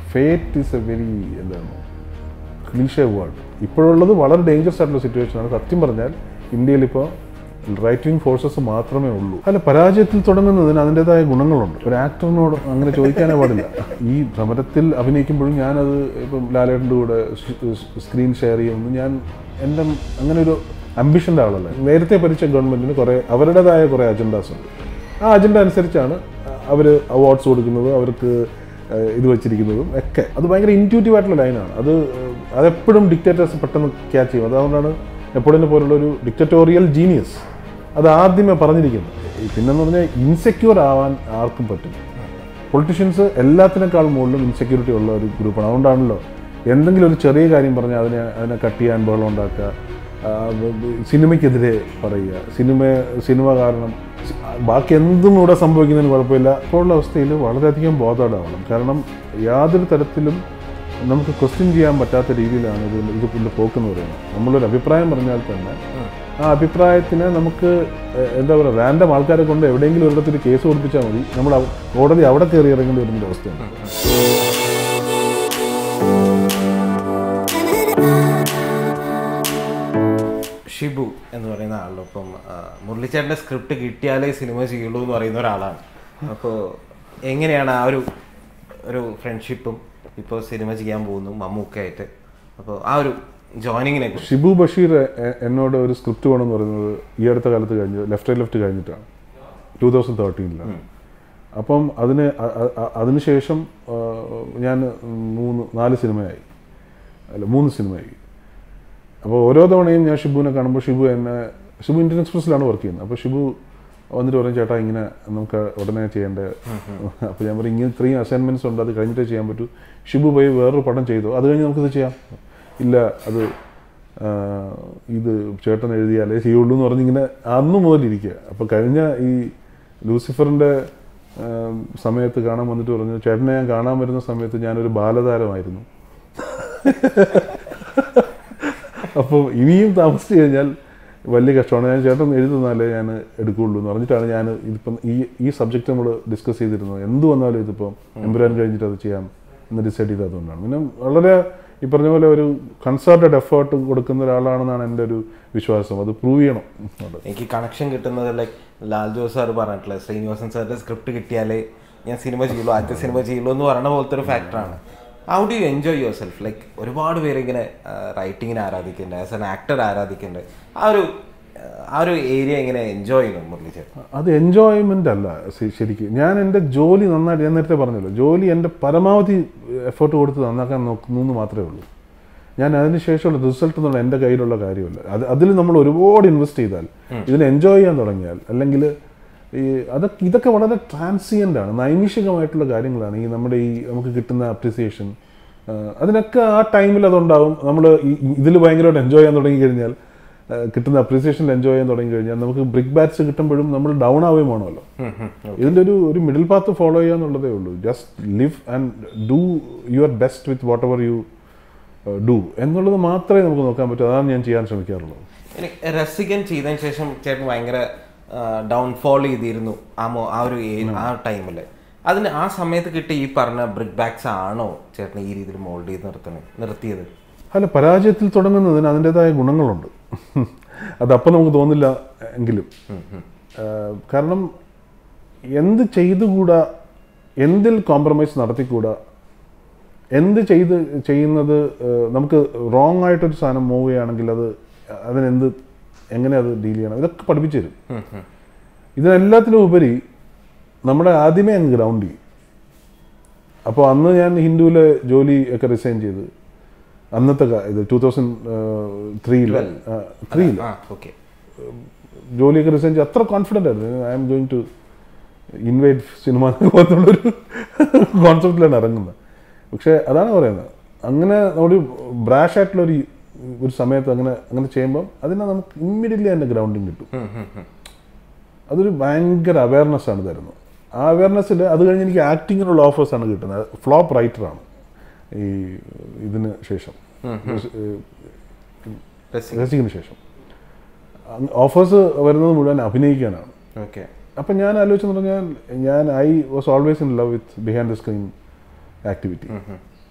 Fate is a very എന്താണ് cliche word ഇപ്പോഴുള്ളത് വളരെ ഡേഞ്ചറസ് ആയിട്ടുള്ള സിറ്റുവേഷനാണ് സത്യം പറഞ്ഞാൽ ഇന്ത്യയിൽ ഇപ്പോൾ റൈറ്റ് വിങ് ഫോഴ്സസ് മാത്രമേ ഉള്ളൂ അല്ല പരാജയത്തിൽ തുടങ്ങുന്നതിന് അതിൻ്റെതായ ഗുണങ്ങളുണ്ട് ഒരു ആക്ടറിനോട് അങ്ങനെ ചോദിക്കാനേ പാടില്ല ഈ സമരത്തിൽ അഭിനയിക്കുമ്പോഴും ഞാനത് ഇപ്പം ലാലേട്ടൻ്റെ കൂടെ സ്ക്രീൻ ഷെയർ ചെയ്യുമെന്ന് ഞാൻ എൻ്റെ അങ്ങനെ ഒരു അംബിഷൻ്റെ ആളല്ല നേരത്തെ ഭരിച്ച ഗവൺമെൻറ്റിന് കുറേ അവരുടേതായ കുറേ അജണ്ടാസ് ഉണ്ട് ആ അജണ്ട അനുസരിച്ചാണ് അവർ അവാർഡ്സ് കൊടുക്കുന്നത് അവർക്ക് ഏഹ്, ഇത് വെച്ചിരിക്കുന്നതും ഒക്കെ അത് ഭയങ്കര ഇൻറ്റ്യൂട്ടീവ് ആയിട്ടുള്ള ലൈനാണ് അത് ഏഹ്, അതെപ്പോഴും ഡിക്റ്റേറ്റേഴ്സ് പെട്ടെന്ന് ക്യാച്ച് ചെയ്യും അതുകൊണ്ടാണ് നെപ്പോളിയനെ പോലുള്ള ഒരു ഡിക്റ്ററ്റോറിയൽ ജീനിയസ് അത് ആദ്യമേ പറഞ്ഞിരിക്കുന്നത് ഈ പിന്നെന്ന് പറഞ്ഞാൽ ഇൻസെക്യൂർ ആവാൻ ആർക്കും പറ്റും പൊളിറ്റീഷ്യൻസ് എല്ലാത്തിനേക്കാൾ മുകളിലും ഇൻസെക്യൂരിറ്റി ഉള്ള ഒരു ഗ്രൂപ്പാണ് അതുകൊണ്ടാണല്ലോ എന്തെങ്കിലും ഒരു ചെറിയ കാര്യം പറഞ്ഞാൽ അതിനെ അതിനെ കട്ട് ചെയ്യാൻ ബഹളം ഉണ്ടാക്കുക ആ, ബ- ബ- സിനിമയ്ക്കെതിരെ പറയുക സിനിമ സിനിമ കാരണം സി- ബാക്കി എന്തും ഇവിടെ സംഭവിക്കുന്നതിന് കുഴപ്പമില്ല ഇപ്പോഴുള്ള അവസ്ഥയിൽ വളരെയധികം ബോധവടാവണം കാരണം യാതൊരു തരത്തിലും നമുക്ക് ക്വസ്റ്റ്യൻ ചെയ്യാൻ പറ്റാത്ത രീതിയിലാണ് ഇത് ഇത് ഇതിൻ്റെ പോക്കെന്ന് പറയുന്നത് നമ്മളൊരു അഭിപ്രായം പറഞ്ഞാൽ തന്നെ ആ അഭിപ്രായത്തിന് നമുക്ക് എ- എന്താ പറയുക റാൻഡം ആൾക്കാരെ കൊണ്ട് എവിടെയെങ്കിലും ഒരിടത്തിൽ കേസ് കൊടുപ്പിച്ചാൽ മതി നമ്മൾ അവ- കോടതി അവിടെ കയറി ഇറങ്ങേണ്ടി വരുന്ന ഒരു അവസ്ഥയാണ് ഷിബു എന്ന് പറയുന്ന ആളുടെ ഒപ്പം ആ, മുരളിച്ചേട്ടൻ്റെ സ്ക്രിപ്റ്റ് കിട്ടിയാലേ സിനിമ ചെയ്യുള്ളൂ എന്ന് പറയുന്ന ഒരാളാണ് അപ്പോൾ എങ്ങനെയാണ് ആ ഒരു ഒരു ഫ്രണ്ട്ഷിപ്പും ഇപ്പോൾ സിനിമ ചെയ്യാൻ പോകുന്നു മമ്മൂക്കായിട്ട് അപ്പോൾ ആ ഒരു ജോയിനിങ്ങിനെ കുറിച്ച് ഷിബു ബഷീർ എ- എന്നോട് ഒരു സ്ക്രിപ്റ്റ് വേണമെന്ന് പറയുന്നത് ഈ അടുത്ത കാലത്ത് കഴിഞ്ഞ് ലെഫ്റ്റ് റൈറ്റ് ലെഫ്റ്റ് കഴിഞ്ഞിട്ടാണ് ടൂ തൗസൻഡ് തേർട്ടീനിലാണ് അപ്പം അതിന് അ- അ- അ- അതിനുശേഷം ആ, ഞാൻ മൂന്ന് നാല് സിനിമയായി അല്ല മൂന്ന് സിനിമയായി അപ്പോൾ ഓരോ തവണയും ഞാൻ ഷിബുവിനെ കാണുമ്പോൾ ഷിബു എന്നെ ഷിബു ഇന്ത്യൻ എക്സ്പ്രസ്സിലാണ് വർക്ക് ചെയ്യുന്നത് അപ്പോൾ ഷിബു വന്നിട്ട് പറയും ചേട്ടാ ഇങ്ങനെ നമുക്ക് ഉടനെ ചെയ്യേണ്ട അപ്പോൾ ഞാൻ പറയും ഇങ്ങനെ ഇത്രയും അസൈൻമെൻറ്റ്സ് ഉണ്ട് അത് കഴിഞ്ഞിട്ടേ ചെയ്യാൻ പറ്റൂ ഷിബു പോയി വേറൊരു പടം ചെയ്തു അത് കഴിഞ്ഞ് നമുക്കിത് ചെയ്യാം ഇല്ല അത് ആ, ഇത് ചേട്ടൻ എഴുതിയാലേ ചെയ്യുള്ളൂ എന്ന് പറഞ്ഞിങ്ങനെ അന്ന് മുതൽ ഇരിക്കുക അപ്പോൾ കഴിഞ്ഞ ഈ ലൂസിഫറിൻ്റെ സമയത്ത് കാണാൻ വന്നിട്ട് പറഞ്ഞു ചേട്ടനെ ഞാൻ കാണാൻ വരുന്ന സമയത്ത് ഞാനൊരു ബാലതാരമായിരുന്നു അപ്പോൾ ഇനിയും താമസിച്ച് കഴിഞ്ഞാൽ വലിയ കഷ്ടമാണ് ഞാൻ ചേട്ടൻ എഴുതുന്നാലേ ഞാൻ എടുക്കുകയുള്ളൂ എന്ന് പറഞ്ഞിട്ടാണ് ഞാൻ ഇതിപ്പം ഈ ഈ സബ്ജക്റ്റ് നമ്മൾ ഡിസ്കസ് ചെയ്തിരുന്നത് എന്ത് വന്നാലും ഇതിപ്പം എമ്പുരാൻ കഴിഞ്ഞിട്ട് അത് ചെയ്യാം എന്ന് ഡിസൈഡ് ചെയ്തത് അതുകൊണ്ടാണ് പിന്നെ വളരെ ഈ പറഞ്ഞ പോലെ ഒരു കൺസേർട്ടഡ് എഫേർട്ട് കൊടുക്കുന്ന ഒരാളാണെന്നാണ് എൻ്റെ ഒരു വിശ്വാസം അത് പ്രൂവ് ചെയ്യണം അവിടെ എനിക്ക് കണക്ഷൻ കിട്ടുന്നത് ലൈക്ക് ലാൽ ജോസ് സാർ പറഞ്ഞിട്ടുള്ളത് ശ്രീനിവാസൻ സാറിന്റെ സ്ക്രിപ്റ്റ് കിട്ടിയാലേ ഞാൻ സിനിമ ചെയ്യുള്ളൂ ആദ്യത്തെ സിനിമ ചെയ്യുള്ളൂ എന്ന് പറയുന്ന പോലത്തെ ഒരു ഫാക്ടറാണ് how do you enjoy yourself like ഒരുപാട് പേര് ഇങ്ങനെ റൈറ്റിങ്ങിനെ ആരാധിക്കുന്നുണ്ട് ആസ് എൻ ആക്ടർ ആരാധിക്കുന്നുണ്ട് ആ ഒരു ആ, ആ ഒരു ഏരിയ എങ്ങനെ എൻജോയ് ചെയ്യുന്നു മുരളി ചേട്ടൻ അത് എൻജോയ്മെൻ്റ് അല്ല ശ- ശരിക്കും ഞാൻ എൻ്റെ ജോലി നന്നായിട്ട് ഞാൻ നേരത്തെ പറഞ്ഞല്ലോ ജോലി എൻ്റെ പരമാവധി എഫേർട്ട് കൊടുത്ത് നന്നാക്കാൻ നോക്കുന്നു എന്ന് മാത്രമേ ഉള്ളൂ ഞാൻ അതിന് ശേഷമുള്ള റിസൾട്ട് എന്നുള്ള എൻ്റെ കയ്യിലുള്ള കാര്യമല്ല അത് അതിൽ നമ്മൾ ഒരുപാട് ഇൻവെസ്റ്റ് ചെയ്താൽ ഇതിനെ എൻജോയ് ചെയ്യാൻ തുടങ്ങിയാൽ അല്ലെങ്കിൽ ഈ അതൊക്കെ ഇതൊക്കെ വളരെ ട്രാൻസിയൻ്റ് ആണ് നൈമിഷികമായിട്ടുള്ള കാര്യങ്ങളാണ് ഈ നമ്മുടെ ഈ നമുക്ക് കിട്ടുന്ന അപ്രിസിയേഷൻ അതിനൊക്കെ ആ ടൈമിൽ അതുണ്ടാവും നമ്മൾ ഇതിൽ ഭയങ്കരമായിട്ട് എൻജോയ് ചെയ്യാൻ തുടങ്ങി കഴിഞ്ഞാൽ ആ, കിട്ടുന്ന അപ്രിസിയേഷനിൽ എൻജോയ് ചെയ്യാൻ തുടങ്ങി കഴിഞ്ഞാൽ നമുക്ക് ബ്രിക്ക് ബാറ്റ്സ് കിട്ടുമ്പോഴും നമ്മൾ ഡൗൺ ആവുകയും വേണമല്ലോ ഇതിൻ്റെ ഒരു ഒരു മിഡിൽ പാത്ത് ഫോളോ ചെയ്യുക എന്നുള്ളതേ ഉള്ളൂ just live and do your best with whatever you do എന്നുള്ളത് മാത്രമേ നമുക്ക് നോക്കാൻ പറ്റൂ അതാണ് ഞാൻ ചെയ്യാൻ ശ്രമിക്കാറുള്ളത് ഇനി രസികൻ ചെയ്തതിന് ശേഷം ചേട്ടൻ ഭയങ്കര ഡൗൺഫോൾ ചെയ്തിരുന്നു ആ മോ ആ ഒരു ഏ- ആ ടൈമിൽ അതിന് ആ സമയത്ത് കിട്ടിയ ഈ പറഞ്ഞ ബ്രിക്ക് ബാക്സ് ആണോ ചേട്ടൻ ഈ രീതിയിൽ മോൾഡ് ചെയ്ത് നിർത്തണേ നിർത്തിയത് അല്ല പരാജയത്തിൽ തുടങ്ങുന്നതിന് അതിൻ്റെതായ ഗുണങ്ങളുണ്ട് അതപ്പം നമുക്ക് തോന്നില്ല എങ്കിലും ആ, കാരണം എന്ത് ചെയ്തുകൂടാ എന്തിൽ കോംപ്രമൈസ് നടത്തിക്കൂടാ എന്ത് ചെയ്ത് ചെയ്യുന്നത് ആ, നമുക്ക് റോങ് ആയിട്ടൊരു സാധനം മൂവ് ചെയ്യുകയാണെങ്കിൽ അത് അതിനെന്ത് എങ്ങനെ അത് ഡീൽ ചെയ്യണം ഇതൊക്കെ പഠിപ്പിച്ചു തരും ഇതിനെല്ലാത്തിനും ഉപരി നമ്മളെ ആദ്യമേ അങ്ങ് ഗ്രൗണ്ട് ചെയ്യും അപ്പോൾ അന്ന് ഞാൻ ഹിന്ദുവിലെ ജോലി ഒക്കെ റിസൈൻ ചെയ്ത് അന്നത്തെ കാ- ഇത് ടൂ തൗസൻഡ് ത്രീയിൽ ത്രീയിൽ ആ ഓക്കെ ജോലിയൊക്കെ റിസൈൻ ചെയ്ത് അത്ര കോൺഫിഡൻ്റ് ആയിരുന്നു I'm going to invite സിനിമ പോലത്തുള്ളൊരു കോൺസെപ്റ്റിലാണ് ഇറങ്ങുന്നത് പക്ഷേ അതാണ് പറയുന്നത് അങ്ങനെ ഒരു ബ്രാഷ് ആയിട്ടുള്ള ഒരു ഒരു സമയത്ത് അങ്ങനെ അങ്ങനെ ചെയ്യുമ്പം അതിനെ നമുക്ക് ഇമ്മീഡിയറ്റ്ലി അതിൻ്റെ ഗ്രൗണ്ടിങ് കിട്ടും അതൊരു ഭയങ്കര അവയർനെസ് ആണ് തരുന്നത് ആ അവയർനെസ്സിൽ അത് കഴിഞ്ഞ് എനിക്ക് ആക്ടിങ്ങിനുള്ള ഓഫേഴ്സാണ് കിട്ടുന്നത് ഫ്ലോപ്പ് റൈറ്ററാണ് ഈ ഇതിന് ശേഷം രസിക്കിന് ശേഷം ഓഫേഴ്സ് വരുന്നത് മുഴുവൻ അഭിനയിക്കാനാണ് ഓക്കെ അപ്പം ഞാൻ ആലോചിച്ചെന്ന് പറഞ്ഞാൽ ഞാൻ I was always in love with behind the screen activity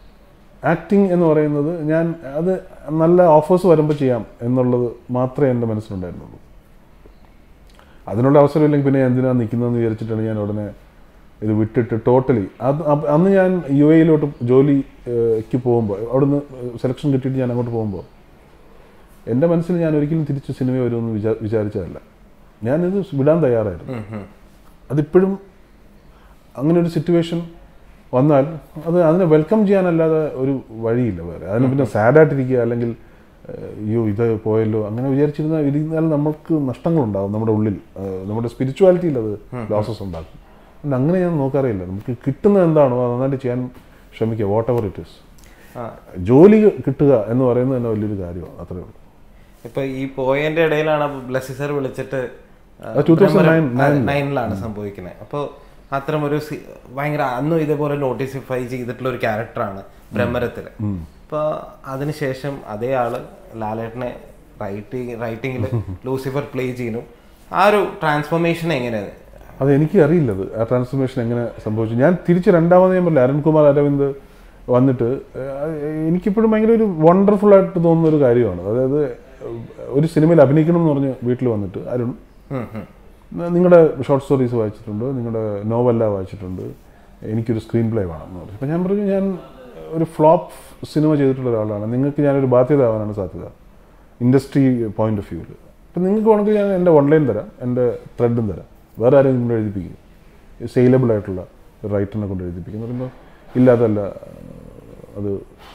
acting എന്ന് പറയുന്നത് ഞാൻ അത് നല്ല ഓഫേഴ്സ് വരുമ്പോൾ ചെയ്യാം എന്നുള്ളത് മാത്രമേ എൻ്റെ മനസ്സിലുണ്ടായിരുന്നുള്ളൂ അതിനുള്ള അവസരമില്ലെങ്കിൽ പിന്നെ എന്തിനാണ് നിൽക്കുന്നതെന്ന് വിചാരിച്ചിട്ടാണ് ഞാൻ ഉടനെ ഇത് വിട്ടിട്ട് ടോട്ടലി അത് അപ്പ- അന്ന് ഞാൻ യു എയിലോട്ട് ജോലിക്ക് പോകുമ്പോൾ അവിടുന്ന് സെലക്ഷൻ കിട്ടിയിട്ട് ഞാൻ അങ്ങോട്ട് പോകുമ്പോൾ എൻ്റെ മനസ്സിൽ ഞാൻ ഒരിക്കലും തിരിച്ച് സിനിമ വരുമെന്ന് വിചാ വിചാരിച്ചതല്ല ഞാനിത് വിടാൻ തയ്യാറായിരുന്നു അതിപ്പോഴും അങ്ങനെ ഒരു സിറ്റുവേഷൻ വന്നാൽ അത് അതിനെ വെൽക്കം ചെയ്യാനല്ലാതെ ഒരു വഴിയില്ല വേറെ അതിന് പിന്നെ സാഡായിട്ടിരിക്കുക അല്ലെങ്കിൽ ഏഹ്, അയ്യോ ഇത് പോയല്ലോ അങ്ങനെ വിചാരിച്ചിരുന്ന ഇരുന്നാൽ നമ്മൾക്ക് നഷ്ടങ്ങളുണ്ടാകും നമ്മുടെ ഉള്ളിൽ ഏഹ്, നമ്മുടെ സ്പിരിച്വാലിറ്റിയിൽ അത് ലോസസ് ഉണ്ടാക്കും അതുകൊണ്ട് അങ്ങനെ ഞാൻ നോക്കാറില്ല നമുക്ക് കിട്ടുന്നത് എന്താണോ അത് നന്നായിട്ട് ചെയ്യാൻ ശ്രമിക്കുക വാട്ട് എവർ ഇറ്റ് ഇസ് ആ ജോലി കിട്ടുക എന്ന് പറയുന്നത് തന്നെ വലിയൊരു കാര്യമാണ് അത്രേ ഉള്ളൂ ഇപ്പൊ ഈ പോയതിന്റെ ഇടയിലാണ് ബ്ലസ്സി സർ വിളിച്ചിട്ട് അത് 2009 നയനിലാണ് സംഭവിക്കുന്നത് അപ്പോൾ അത്തരം ഒരു സി- ഭയങ്കര അന്നും ഇതേപോലെ നോട്ടീസിഫൈ ചെയ്തിട്ടുള്ള ഒരു ക്യാരക്ടറാണ് ബ്രഹ്മരത്തില് അപ്പോൾ അതിനുശേഷം അതേ ആള് ലാലേട്ടനെ റൈറ്റിംഗ് റൈറ്റിംഗിൽ ലൂസിഫർ പ്ലേ ചെയ്യുന്നു ആ ഒരു ട്രാൻസ്ഫോർമേഷൻ എങ്ങനെയാണ് അത് എനിക്ക് അറിയില്ല അത് ആ ട്രാൻസ്ഫർമേഷൻ എങ്ങനെ സംഭവിച്ചു ഞാൻ തിരിച്ച് രണ്ടാമത് ഞാൻ പറഞ്ഞില്ല അരുൺകുമാർ അരവിന്ദ് വന്നിട്ട് ഏഹ്, എനിക്കിപ്പോഴും ഭയങ്കര ഒരു വണ്ടർഫുൾ ആയിട്ട് തോന്നുന്ന ഒരു കാര്യമാണ് അതായത് ഒരു സിനിമയിൽ അഭിനയിക്കണം എന്ന് പറഞ്ഞ് വീട്ടിൽ വന്നിട്ട് അരുൺ ഉം, ഉം. നിങ്ങളുടെ ഷോർട്ട് സ്റ്റോറീസ് വായിച്ചിട്ടുണ്ട് നിങ്ങളുടെ നോവല്ല വായിച്ചിട്ടുണ്ട് എനിക്കൊരു സ്ക്രീൻ പ്ലേ വേണം എന്ന് പറഞ്ഞു അപ്പം ഞാൻ പറഞ്ഞു ഞാൻ ഒരു ഫ്ലോപ്പ് സിനിമ ചെയ്തിട്ടുള്ള ഒരാളാണ് നിങ്ങൾക്ക് ഞാനൊരു ബാധ്യത ആവാനാണ് സാധ്യത ഇൻഡസ്ട്രി പോയിന്റ് ഓഫ് വ്യൂവിൽ അപ്പം നിങ്ങൾക്ക് വേണമെങ്കിൽ ഞാൻ എൻ്റെ ഓൺലൈൻ തരാം എൻ്റെ ത്രെഡും തരാം വേറെ ആരെയും കൊണ്ട് എഴുതിപ്പിക്കും സെയിലബിൾ ആയിട്ടുള്ള റൈറ്ററിനെ കൊണ്ട് എഴുതിപ്പിക്കും എന്ന് പറയുമ്പോൾ ഇല്ല അതല്ല അത്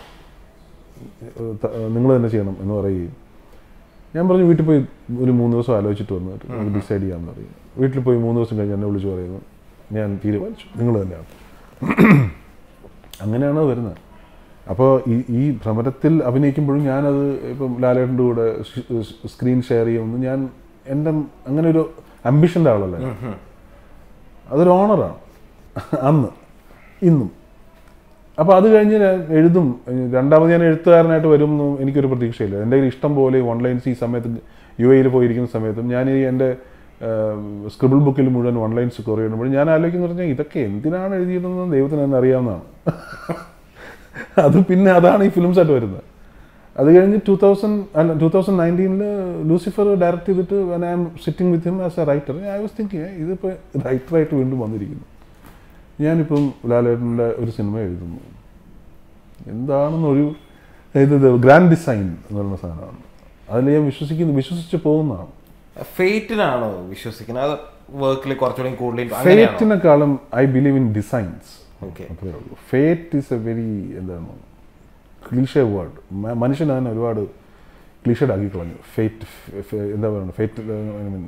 നിങ്ങൾ തന്നെ ചെയ്യണം എന്ന് പറയുകയും ഞാൻ പറഞ്ഞു വീട്ടിൽ പോയി ഒരു മൂന്ന് ദിവസം ആലോചിച്ചിട്ട് വന്നിട്ട് നമുക്ക് ഡിസൈഡ് ചെയ്യാമെന്ന് പറയും വീട്ടിൽ പോയി മൂന്ന് ദിവസം കഴിഞ്ഞ് എന്നെ വിളിച്ച് പറയുന്നു ഞാൻ തീരുമാനിച്ചു നിങ്ങൾ തന്നെയാണ് അങ്ങനെയാണ് അത് വരുന്നത് അപ്പോൾ ഈ ഈ ഭ്രമരത്തിൽ അഭിനയിക്കുമ്പോഴും ഞാനത് ഇപ്പം ലാലേട്ടൻ്റെ കൂടെ സ്ക്രീൻ ഷെയർ ചെയ്യുമെന്ന് ഞാൻ എൻ്റെ അങ്ങനെ ഒരു അംബിഷൻ്റെ ആളല്ല ഞാൻ. അതൊരു ഓണറാണ് അന്ന് ഇന്നും അപ്പോൾ അത് കഴിഞ്ഞ് ഞാൻ എഴുതും രണ്ടാമത് ഞാൻ എഴുത്തുകാരനായിട്ട് വരുമെന്നും എനിക്കൊരു പ്രതീക്ഷയില്ല എൻ്റെ കയ്യിൽ ഇഷ്ടം പോലെ ഓൺലൈൻസ് ഈ സമയത്ത് യു എയിൽ പോയിരിക്കുന്ന സമയത്തും ഞാൻ ഈ എൻ്റെ സ്ക്രിബിൾ ബുക്കിൽ മുഴുവൻ ഓൺലൈൻസ് കുറേ ഇടുമ്പോൾ ഞാൻ ആലോചിക്കുന്ന പറഞ്ഞാൽ ഇതൊക്കെ എന്തിനാണ് എഴുതിയതെന്ന് ദൈവത്തിന് തന്നെ അറിയാവുന്നതാണ് അത് പിന്നെ അതാണ് ഈ ഫിലിംസ് ആയിട്ട് വരുന്നത് അത് കഴിഞ്ഞ് ടൂ തൗസൻഡ് അല്ല ടൂ തൗസൻഡ് നയൻറ്റീനിൽ ലൂസിഫർ ഡയറക്റ്റ് ചെയ്തിട്ട് I am sitting with him as a writer I was thinking ഇതിപ്പോൾ റൈറ്ററായിട്ട് വീണ്ടും വന്നിരിക്കുന്നു ഞാനിപ്പം ലാലേട്ടൻ്റെ ഒരു സിനിമ എഴുതുന്നു എന്താണെന്നൊരു ഇത് ഗ്രാൻഡ് ഡിസൈൻ എന്ന് പറയുന്ന സാധനമാണ് അതിൽ ഞാൻ വിശ്വസിക്കുന്നു വിശ്വസിച്ച് പോകുന്നതാണ് ഫെയ്റ്റിനാണോ വിശ്വസിക്കുന്നത് അത് വർക്കിൽ കുറച്ചുകൂടി കൂടുതൽ അങ്ങനെയാണോ ഫേറ്റിനെക്കാളും I believe in designs okay അത്രേ ഉള്ളൂ ഫേറ്റ് ഈസ് എ വെരി എന്താണ് ക്ലീഷേ വേർഡ് മനുഷ്യൻ അതിനെ ഒരുപാട് ക്ലീഷേഡ് ആക്കി കളഞ്ഞു ഫേറ്റ് എന്താ പറയുക fate I mean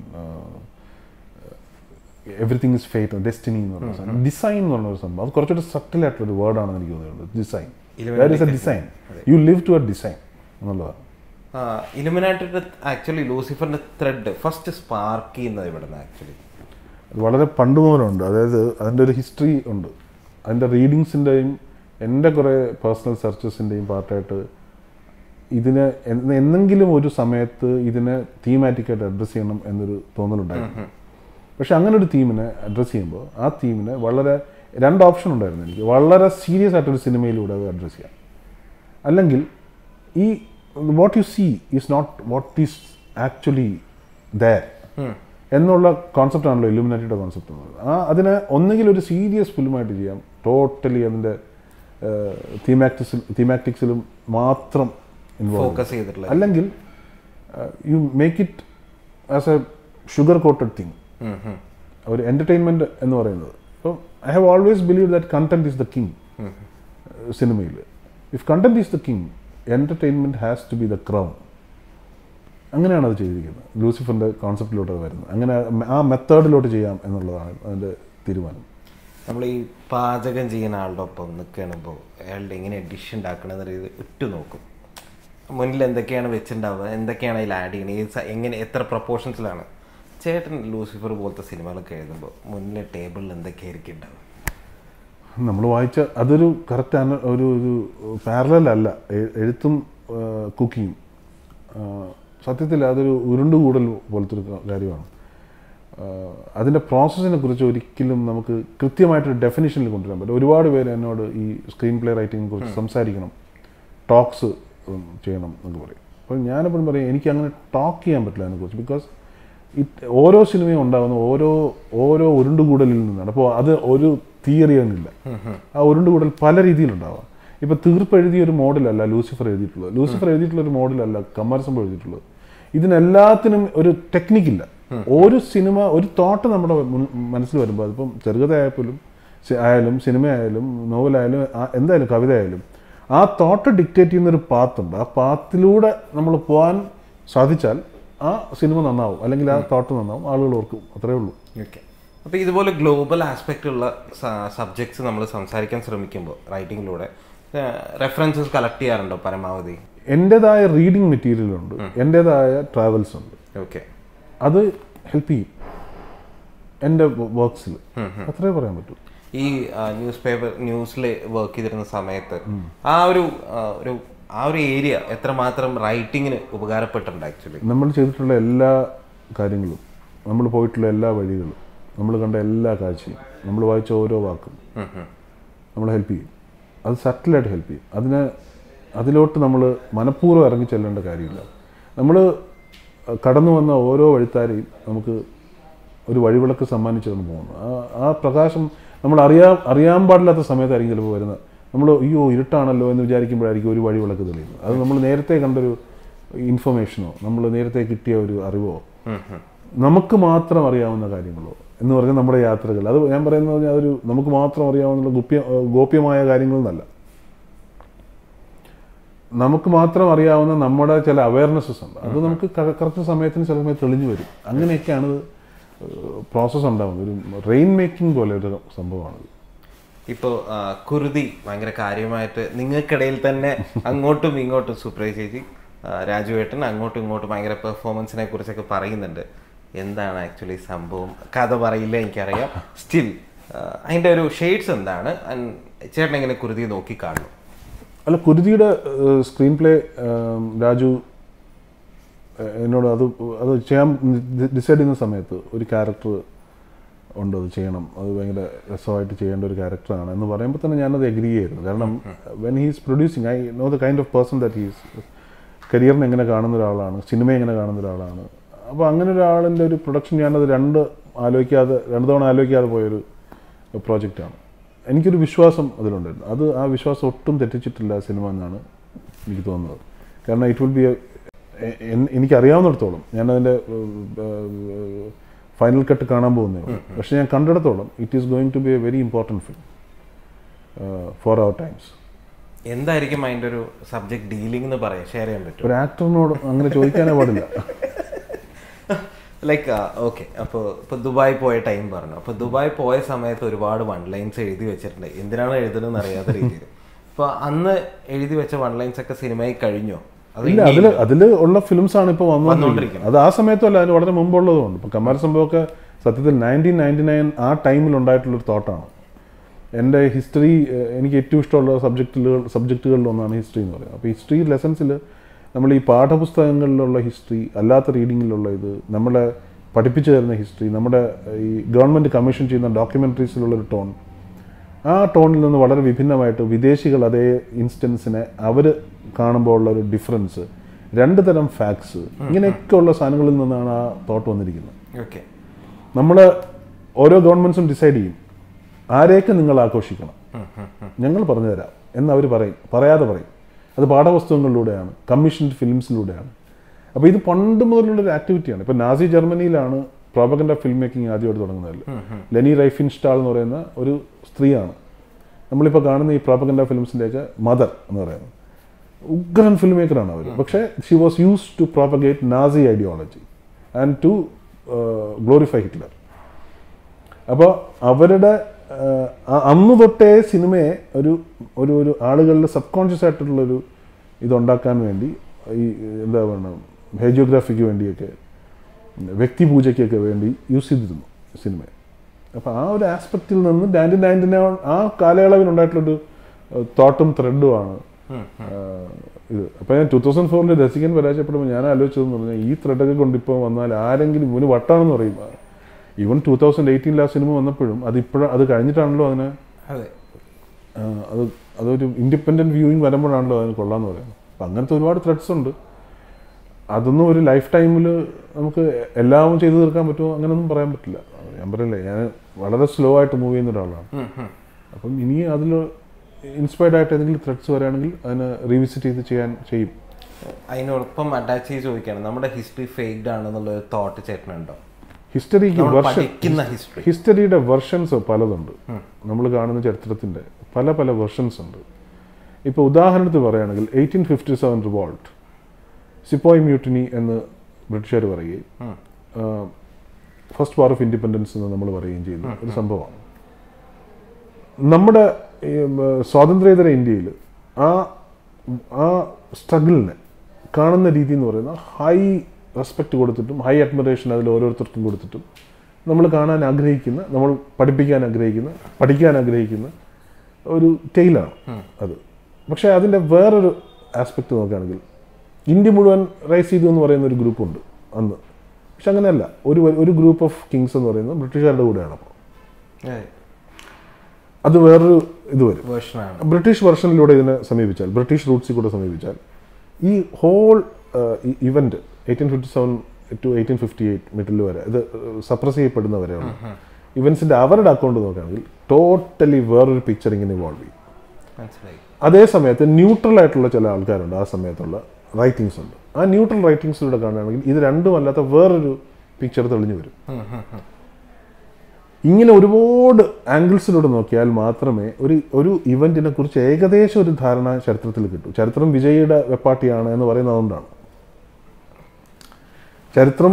everything is fate destiny എന്ന് പറയുന്ന സാധനം ഡിസൈൻ എന്ന് പറഞ്ഞ ഒരു സംഭവം അത് കുറച്ചുകൂടി സട്ടിൽ ആയിട്ടുള്ള ഒരു വേർഡാണെന്ന് എനിക്ക് തോന്നുന്നത് design that is a design you live to a design എന്നുള്ളതാണ് ഇലുമിനാറ്റിയുടെ ആക്ച്വലി ലൂസിഫറിന്റെ ത്രെഡ് ഫസ്റ്റ് സ്പാർക്ക് ചെയ്യുന്നത് ഇവിടെ നിന്ന് ആക്ച്വലി അത് വളരെ പണ്ട് മുതലുണ്ട് അതായത് അതിൻ്റെ ഒരു ഹിസ്റ്ററി ഉണ്ട് അതിൻ്റെ റീഡിങ്സിൻ്റെയും എൻ്റെ കുറേ പേഴ്സണൽ സെർച്ചസിൻ്റെയും പാർട്ടായിട്ട് ഇതിനെ എന്ന് എന്നെങ്കിലും ഒരു സമയത്ത് ഇതിനെ തീമാറ്റിക്കായിട്ട് അഡ്രസ്സ് ചെയ്യണം എന്നൊരു തോന്നലുണ്ടായിരുന്നു പക്ഷെ അങ്ങനെ ഒരു തീമിനെ അഡ്രസ്സ് ചെയ്യുമ്പോൾ ആ തീമിനെ വളരെ രണ്ട് ഓപ്ഷൻ ഉണ്ടായിരുന്നു എനിക്ക് വളരെ സീരിയസ് ആയിട്ടൊരു സിനിമയിലൂടെ അത് അഡ്രസ്സ് ചെയ്യാം അല്ലെങ്കിൽ ഈ what you see is not what is actually there എന്നുള്ള കോൺസെപ്റ്റ് ആണല്ലോ ഇലുമിനാറ്റിയുടെ കോൺസെപ്റ്റ് എന്ന് പറയുന്നത് ആ അതിനെ ഒന്നുകിൽ ഒരു സീരിയസ് ഫിലിമായിട്ട് ചെയ്യാം ടോട്ടലി അതിൻ്റെ തീമാക്ടിക്സിൽ തീമാറ്റിക്സിലും മാത്രം ഇൻവോൾവ് ഫോക്കസ് ചെയ്തിട്ടുള്ള അല്ലെങ്കിൽ you make it as a sugar coated thing um, um. ഒരു എൻ്റർടൈൻമെൻറ്റ് എന്ന് പറയുന്നത് അപ്പോൾ I have always believe that content is the king സിനിമയിൽ if content is the king entertainment has to be the crown അങ്ങനെയാണ് അത് ചെയ്തിരിക്കുന്നത് ലൂസിഫറിൻ്റെ കോൺസെപ്റ്റിലോട്ട് അത് വരുന്നത് അങ്ങനെ ആ മെത്തേഡിലോട്ട് ചെയ്യാം എന്നുള്ളതാണ് അതിൻ്റെ തീരുമാനം നമ്മൾ ഈ പാചകം ചെയ്യുന്ന ആളുടെ ഒപ്പം നിൽക്കണമ്പോൾ അയാളുടെ എങ്ങനെ ഡിഷ് ഉണ്ടാക്കണമെന്ന രീതി ഇട്ട് നോക്കും മുന്നിൽ എന്തൊക്കെയാണ് വെച്ചിട്ടുണ്ടാവുക എന്തൊക്കെയാണ് അതിൽ ആഡ് ചെയ്യുന്നത് ഏത് സ- എങ്ങനെ എത്ര പ്രപ്പോർഷൻസിലാണ് ചേട്ടൻ ലൂസിഫർ പോലത്തെ സിനിമകളൊക്കെ എഴുതുമ്പോൾ മുന്നിലെ ടേബിളിൽ എന്തൊക്കെയായിരിക്കും ഉണ്ടാവുക നമ്മൾ വായിച്ച അതൊരു കറക്റ്റ് ഒരു ഒരു പാരലൽ അല്ല എ- എഴുത്തും കുക്കിങ്ങും സത്യത്തിൽ അതൊരു ഉരുണ്ടുകൂടൽ പോലത്തെ ഒരു കാര്യമാണ് അതിൻ്റെ പ്രോസസ്സിനെ കുറിച്ച് ഒരിക്കലും നമുക്ക് കൃത്യമായിട്ടൊരു ഡെഫിനിഷനിൽ കൊണ്ടുവരാൻ പറ്റും ഒരുപാട് പേര് എന്നോട് ഈ സ്ക്രീൻ പ്ലേ റൈറ്റിങ്ങിനെ കുറിച്ച് സംസാരിക്കണം ടോക്സ് ചെയ്യണം എന്നൊക്കെ പറയും അപ്പോൾ ഞാനെപ്പോഴും പറയും എനിക്ക് അങ്ങനെ ടോക്ക് ചെയ്യാൻ പറ്റില്ല അതിനെക്കുറിച്ച് ബിക്കോസ് ഇറ്റ് ഓരോ സിനിമയും ഉണ്ടാകുന്ന ഓരോ ഓരോ ഉരുണ്ടുകൂടലിൽ നിന്നാണ് അപ്പോൾ അത് ഒരു തിയറി ഒന്നുമില്ല ആ ഉരുണ്ടുകൂടൽ പല രീതിയിലുണ്ടാവാം ഇപ്പോൾ തീർപ്പ് എഴുതിയ ഒരു മോഡലല്ല ലൂസിഫർ എഴുതിയിട്ടുള്ളത് ലൂസിഫർ എഴുതിയിട്ടുള്ള ഒരു മോഡലല്ല കമ്മാരസംഭവം എഴുതിയിട്ടുള്ളത് ഇതിനെല്ലാത്തിനും ഒരു ടെക്നിക്കില്ല ഒരു സിനിമ ഒരു തോട്ട് നമ്മുടെ മുൻ- മനസ്സിൽ വരുമ്പോൾ അതിപ്പം ചെറുകഥ ആയാലും സി- ആയാലും സിനിമ ആയാലും നോവലായാലും ആ- എന്തായാലും കവിത ആയാലും ആ തോട്ട് ഡിക്റ്റേറ്റ് ചെയ്യുന്ന ഒരു പാത്തുണ്ട് ആ പാത്തിലൂടെ നമ്മൾ പോകാൻ സാധിച്ചാൽ ആ സിനിമ നന്നാവും അല്ലെങ്കിൽ ആ തോട്ട് നന്നാവും ആളുകൾ ഓർക്കും അത്രേ ഉള്ളൂ ഓക്കെ അപ്പോൾ ഇതുപോലെ ഗ്ലോബൽ ആസ്പെക്റ്റ് ഉള്ള സബ്ജക്ട്സ് നമ്മൾ സംസാരിക്കാൻ ശ്രമിക്കുമ്പോൾ റൈറ്റിങ്ങിലൂടെ റെഫറൻസസ് കളക്ട് ചെയ്യാറുണ്ടോ പരമാവധി എൻ്റെതായ റീഡിങ് മെറ്റീരിയൽ ഉണ്ട് എൻ്റെതായ ട്രാവൽസ് ഉണ്ട് ഓക്കെ അത് ഹെൽപ്പ് ചെയ്യും എൻ്റെ വർക്ക്സിൽ അത്രേ പറയാൻ പറ്റൂ ഈ ന്യൂസ് പേപ്പർ ന്യൂസിൽ വർക്ക് ചെയ്തിരുന്ന സമയത്ത് ആ ഒരു ആ, ഒരു ആ ഒരു ഏരിയ എത്രമാത്രം റൈറ്റിങ്ങിന് ഉപകാരപ്പെട്ടിട്ടുണ്ട് ആക്ച്വലി നമ്മൾ ചെയ്തിട്ടുള്ള എല്ലാ കാര്യങ്ങളും നമ്മൾ പോയിട്ടുള്ള എല്ലാ വഴികളും നമ്മൾ കണ്ട എല്ലാ കാഴ്ചയും നമ്മൾ വായിച്ച ഓരോ വാക്കും നമ്മൾ ഹെൽപ്പ് ചെയ്യും അത് സട്ടിലായിട്ട് ഹെൽപ്പ് ചെയ്യും അതിന് അതിലോട്ട് നമ്മൾ മനഃപൂർവ്വം ഇറങ്ങി ചെല്ലേണ്ട കാര്യമില്ല നമ്മൾ കടന്നു വന്ന ഓരോ വഴിത്താരെയും നമുക്ക് ഒരു വഴിവിളക്ക് സമ്മാനിച്ചാണ് പോകുന്നത് ആ ആ പ്രകാശം നമ്മൾ അറിയാ അറിയാൻ പാടില്ലാത്ത സമയത്തായിരിക്കും ചിലപ്പോൾ വരുന്നത് നമ്മൾ അയ്യോ ഇരുട്ടാണല്ലോ എന്ന് വിചാരിക്കുമ്പോഴായിരിക്കും ഒരു വഴിവിളക്ക് തെളിയുന്നത് അത് നമ്മൾ നേരത്തെ കണ്ടൊരു ഇൻഫർമേഷനോ നമ്മൾ നേരത്തെ കിട്ടിയ ഒരു അറിവോ നമുക്ക് മാത്രം അറിയാവുന്ന കാര്യങ്ങളോ എന്ന് പറഞ്ഞാൽ നമ്മുടെ യാത്രകൾ അത് ഞാൻ പറയുന്നത് പറഞ്ഞാൽ അതൊരു നമുക്ക് മാത്രം അറിയാവുന്ന ഗോപ്യ ഗോപ്യമായ കാര്യങ്ങളെന്നല്ല നമുക്ക് മാത്രം അറിയാവുന്ന നമ്മുടെ ചില അവയർനെസ്സസ് ഉണ്ട് അത് നമുക്ക് കറക്റ്റ് സമയത്തിന് ചില സമയത്ത് തെളിഞ്ഞു വരും അങ്ങനെയൊക്കെയാണ് പ്രോസസ്സ് ഉണ്ടാകുന്നത് ഒരു റെയിൻ മേക്കിംഗ് പോലെ ഒരു സംഭവമാണത് ഇപ്പോൾ കുരുതി ഭയങ്കര കാര്യമായിട്ട് നിങ്ങൾക്കിടയിൽ തന്നെ അങ്ങോട്ടും ഇങ്ങോട്ടും സുപ്രിയ ചേച്ചി ആ, രാജുവേട്ടൻ അങ്ങോട്ടും ഇങ്ങോട്ടും ഭയങ്കര പെർഫോമൻസിനെ കുറിച്ചൊക്കെ പറയുന്നുണ്ട് എന്താണ് ആക്ച്വലി സംഭവം കഥ പറയില്ല എനിക്കറിയാം സ്റ്റിൽ അതിൻ്റെ ഒരു ഷെയ്ഡ്സ് എന്താണ് And ചേട്ടൻ എങ്ങനെ കുരുതി നോക്കി കാണുന്നു അല്ല കുരുതിയുടെ സ്ക്രീൻ പ്ലേ രാജു ഏഹ്, എന്നോട് അത് അത് ചെയ്യാൻ ഡിസൈഡ് ചെയ്യുന്ന സമയത്ത് ഒരു ക്യാരക്ടർ ഉണ്ട് അത് ചെയ്യണം അത് ഭയങ്കര രസമായിട്ട് ചെയ്യേണ്ട ഒരു ക്യാരക്ടറാണ് എന്ന് പറയുമ്പോൾ തന്നെ ഞാനത് എഗ്രി ചെയ്തിരുന്നു കാരണം when he's producing I know the kind of person that he's കരിയറിനെ എങ്ങനെ കാണുന്ന ഒരാളാണ് സിനിമ എങ്ങനെ കാണുന്ന ഒരാളാണ് അപ്പോൾ അങ്ങനെ ഒരാളിൻ്റെ ഒരു പ്രൊഡക്ഷൻ ഞാനത് രണ്ട് ആലോചിക്കാതെ രണ്ട് തവണ ആലോചിക്കാതെ പോയൊരു പ്രോജക്റ്റാണ് എനിക്കൊരു വിശ്വാസം അതിലുണ്ടായിരുന്നു അത് ആ വിശ്വാസം ഒട്ടും തെറ്റിച്ചിട്ടില്ല സിനിമ എന്നാണ് എനിക്ക് തോന്നുന്നത് കാരണം ഇറ്റ് വിൽ ബി എനിക്കറിയാവുന്നിടത്തോളം ഞാനതിൻ്റെ ഫൈനൽ കട്ട് കാണാൻ പോകുന്നേ ഉള്ളൂ പക്ഷേ ഞാൻ കണ്ടിടത്തോളം it is going to be a very important film for our times എന്തായിരിക്കും അതിൻ്റെ ഒരു സബ്ജക്ട് ഡീലിംഗ് എന്ന് പറയാം ഷെയർ ചെയ്യാൻ പറ്റും ഒരു ആക്ടറിനോട് അങ്ങനെ ചോദിക്കാനേ പാടില്ല ലൈക്ക് ഓക്കെ അപ്പോൾ ഇപ്പോൾ ദുബായ് പോയ ടൈം പറഞ്ഞു അപ്പോൾ ദുബായ് പോയ സമയത്ത് ഒരുപാട് വൺ ലൈൻസ് എഴുതി വെച്ചിട്ടുണ്ട് എന്തിനാണ് എഴുതുന്നതെന്ന് അറിയാത്ത രീതിയിൽ അപ്പോൾ അന്ന് എഴുതി വെച്ച വൺ ലൈൻസ് ഒക്കെ സിനിമയിൽ കഴിഞ്ഞോ അത് ഇല്ല അതിൽ അതിൽ ഉള്ള ഫിലിംസ് ആണ് ഇപ്പോൾ വന്നുകൊണ്ടിരിക്കുന്നത് അത് ആ സമയത്തല്ല അതിന് വളരെ മുമ്പുള്ളതുകൊണ്ട് ഇപ്പം കമാര സംഭവമൊക്കെ സത്യത്തിൽ നയൻറ്റീൻ നയൻറ്റി നയൻ ആ ടൈമിൽ ഉണ്ടായിട്ടുള്ളൊരു തോട്ടാണ് എൻ്റെ ഹിസ്റ്ററി എനിക്ക് ഏറ്റവും ഇഷ്ടമുള്ള സബ്ജക്റ്റുകൾ സബ്ജക്റ്റുകളിൽ ഒന്നാണ് ഹിസ്റ്ററി എന്ന് പറയുന്നത് അപ്പോൾ ഹിസ്റ്ററി ലെസൺസിൽ നമ്മൾ ഈ പാഠപുസ്തകങ്ങളിലുള്ള ഹിസ്റ്ററി അല്ലാത്ത റീഡിങ്ങിലുള്ള ഇത് നമ്മളെ പഠിപ്പിച്ചു തരുന്ന ഹിസ്റ്ററി നമ്മുടെ ഈ ഗവൺമെൻറ് കമ്മീഷൻ ചെയ്യുന്ന ഡോക്യുമെൻ്ററീസിലുള്ളൊരു ടോൺ ആ ടോണിൽ നിന്ന് വളരെ വിഭിന്നമായിട്ട് വിദേശികൾ അതേ ഇൻസ്റ്റൻസിനെ അവർ കാണുമ്പോൾ ഉള്ള ഒരു ഡിഫറൻസ് രണ്ട് തരം ഫാക്ട്സ് ഇങ്ങനെയൊക്കെ ഉള്ള സാധനങ്ങളിൽ നിന്നാണ് ആ തോട്ട് വന്നിരിക്കുന്നത് ഓക്കെ നമ്മൾ ഓരോ ഗവൺമെൻറ്സും ഡിസൈഡ് ചെയ്യും ആരെയൊക്കെ നിങ്ങൾ ആഘോഷിക്കണം ഞങ്ങൾ പറഞ്ഞു തരാം എന്ന് അവർ പറയും പറയാതെ പറയും അത് പാഠപുസ്തകങ്ങളിലൂടെയാണ് കമ്മീഷൻഡ് ഫിലിംസിലൂടെയാണ് അപ്പോൾ ഇത് പണ്ട് മുതലുള്ളൊരു ആക്ടിവിറ്റിയാണ് ഇപ്പോൾ നാസി ജർമ്മനിയിലാണ് പ്രോപഗൻഡ ഫിലിം മേക്കിംഗ് ആദ്യമായിട്ട് തുടങ്ങുന്നതിൽ ലെനി റൈഫിൻസ്റ്റാൾ എന്ന് പറയുന്ന ഒരു സ്ത്രീയാണ് നമ്മളിപ്പോൾ കാണുന്ന ഈ പ്രോപഗൻഡ ഫിലിംസിൻ്റെയൊക്കെ മദർ എന്ന് പറയുന്നത് ഉഗ്രൻ ഫിലിം മേക്കറാണ് അവർ പക്ഷേ she was use to propagate Nazi ideology and to glorify Hitler അപ്പോൾ അവരുടെ ആഹ്, അ- അന്ന് തൊട്ടേ സിനിമയെ ഒരു ഒരു ഒരു ആളുകളിൽ സബ് കോൺഷ്യസ് ആയിട്ടുള്ളൊരു ഇതുണ്ടാക്കാൻ വേണ്ടി ഈ എന്താ പറയുക ഹേജിയോഗ്രാഫിക്ക് വേണ്ടിയൊക്കെ വ്യക്തിപൂജയ്ക്കൊക്കെ വേണ്ടി യൂസ് ചെയ്തിരുന്നു സിനിമയെ അപ്പോൾ ആ ഒരു ആസ്പെക്റ്റിൽ നിന്ന് നയൻറ്റീൻ നയൻറ്റി നയൻ ആ കാലയളവിലുണ്ടായിട്ടുള്ളൊരു തോട്ടും ത്രെഡുമാണ് ഇത് അപ്പോൾ ഞാൻ ടൂ തൗസൻഡ് ഫോറിൽ രസികൻ പരാജയപ്പെടുമ്പോൾ ഞാൻ ആലോചിച്ചതെന്ന് പറഞ്ഞാൽ ഈ ത്രെഡൊക്കെ കൊണ്ട് ഇപ്പോൾ വന്നാൽ ആരെങ്കിലും ഇവന് വട്ടാണെന്ന് പറയും ഈവൻ ടൂ തൗസൻഡ് എയ്റ്റീനിൽ ആ സിനിമ വന്നപ്പോഴും അത് ഇപ്പോഴും അത് കഴിഞ്ഞിട്ടാണല്ലോ അതിനെ അതെ ആ, അത് അതൊരു ഇൻഡിപെൻഡൻറ്റ് വ്യൂയിങ് വരുമ്പോഴാണല്ലോ അതിന് കൊള്ളാമെന്ന് പറയുന്നത് അപ്പം അങ്ങനത്തെ ഒരുപാട് ത്രെഡ്സ് ഉണ്ട് അതൊന്നും ഒരു ലൈഫ് ടൈമിൽ നമുക്ക് എല്ലാം ചെയ്തു തീർക്കാൻ പറ്റുമോ അങ്ങനെയൊന്നും പറയാൻ പറ്റില്ല ഞാൻ പറയില്ലേ ഞാൻ വളരെ സ്ലോ ആയിട്ട് മൂവ് ചെയ്യുന്ന ഒരാളാണ് ഉം, ഉം. അപ്പം ഇനി അതിൽ ഇൻസ്പയർഡ് ആയിട്ട് ഏതെങ്കിലും ത്രെഡ്സ് വരികയാണെങ്കിൽ അതിനെ റീവിസിറ്റ് ചെയ്ത് ചെയ്യാൻ ചെയ്യും അതിനോടൊപ്പം അറ്റാച്ച് ചെയ്ത് ചോദിക്കുകയാണ് നമ്മുടെ ഹിസ്റ്ററി ഫേക്ഡ് ആണെന്നുള്ള ഒരു തോട്ട് ചേട്ടനുണ്ടോ ഹിസ്റ്ററിക്ക് നമ്മൾ വർഷം പഠിക്കുന്ന ഹിസ്റ്ററി ഹിസ്റ്ററിയുടെ വെർഷൻസ് പലതുണ്ട് നമ്മൾ കാണുന്ന ചരിത്രത്തിൻ്റെ പല പല വെർഷൻസ് ഉണ്ട് ഇപ്പോൾ ഉദാഹരണത്തിന് പറയുകയാണെങ്കിൽ eighteen fifty seven revolt sepoy mutiny എന്ന് ബ്രിട്ടീഷുകാർ പറയുകയും ഫസ്റ്റ് വാർ ഓഫ് ഇൻഡിപെൻഡൻസ് എന്ന് നമ്മൾ പറയുകയും ചെയ്യുന്ന ഒരു സംഭവമാണ് നമ്മുടെ ഈ, ഉം, സ്വാതന്ത്ര്യേതര ഇന്ത്യയിൽ ആ ആ സ്ട്രഗിളിനെ കാണുന്ന രീതി എന്ന് പറയുന്നത് ഹൈ റെസ്പെക്റ്റ് കൊടുത്തിട്ടും ഹൈ അഡ്മിറേഷൻ അതിൽ ഓരോരുത്തർക്കും കൊടുത്തിട്ടും നമ്മൾ കാണാൻ ആഗ്രഹിക്കുന്ന നമ്മൾ പഠിപ്പിക്കാൻ ആഗ്രഹിക്കുന്ന പഠിക്കാൻ ആഗ്രഹിക്കുന്ന ഒരു ടെയിലാണ് അത് പക്ഷേ അതിൻ്റെ വേറൊരു ആസ്പെക്ട് നോക്കുകയാണെങ്കിൽ ഇന്ത്യ മുഴുവൻ റൈസ് ചെയ്തു എന്ന് പറയുന്ന ഒരു ഗ്രൂപ്പുണ്ട് അന്ന് പക്ഷെ അങ്ങനെയല്ല ഒരു ഒരു ഗ്രൂപ്പ് ഓഫ് കിങ്സ് എന്ന് പറയുന്നത് ബ്രിട്ടീഷുകാരുടെ കൂടെയാണ് അപ്പോൾ അത് വേറൊരു ഇത് വരും വേർഷനാണ് ബ്രിട്ടീഷ് വെർഷനിലൂടെ ഇതിനെ സമീപിച്ചാൽ ബ്രിട്ടീഷ് റൂട്ട്സിൽ കൂടെ സമീപിച്ചാൽ ഈ whole event eighteen fifty seven to eighteen fifty eight middle വരെ ഇത് സപ്രസ് ചെയ്യപ്പെടുന്ന വരെയുള്ള ഇവന്റ്സിന്റെ അവരുടെ അക്കൗണ്ട് നോക്കുകയാണെങ്കിൽ ടോട്ടലി വേറൊരു പിക്ചർ ഇങ്ങനെ ഇവോൾവ് ചെയ്യും മനസ്സിലായി അതേ സമയത്ത് ന്യൂട്രൽ ആയിട്ടുള്ള ചില ആൾക്കാരുണ്ട് ആ സമയത്തുള്ള റൈറ്റിങ്സ് ഉണ്ട് ആ ന്യൂട്രൽ റൈറ്റിങ്സിലൂടെ കാണുകയാണെങ്കിൽ ഇത് രണ്ടും അല്ലാത്ത വേറൊരു പിക്ചർ തെളിഞ്ഞു വരും ഇങ്ങനെ ഒരുപാട് ആംഗിൾസിലൂടെ നോക്കിയാൽ മാത്രമേ ഒരു ഒരു ഇവന്റിനെ കുറിച്ച് ഏകദേശം ഒരു ധാരണ ചരിത്രത്തിൽ കിട്ടൂ ചരിത്രം വിജയിയുടെ വെപ്പാട്ടിയാണ് എന്ന് പറയുന്നത് അതുകൊണ്ടാണ് ചരിത്രം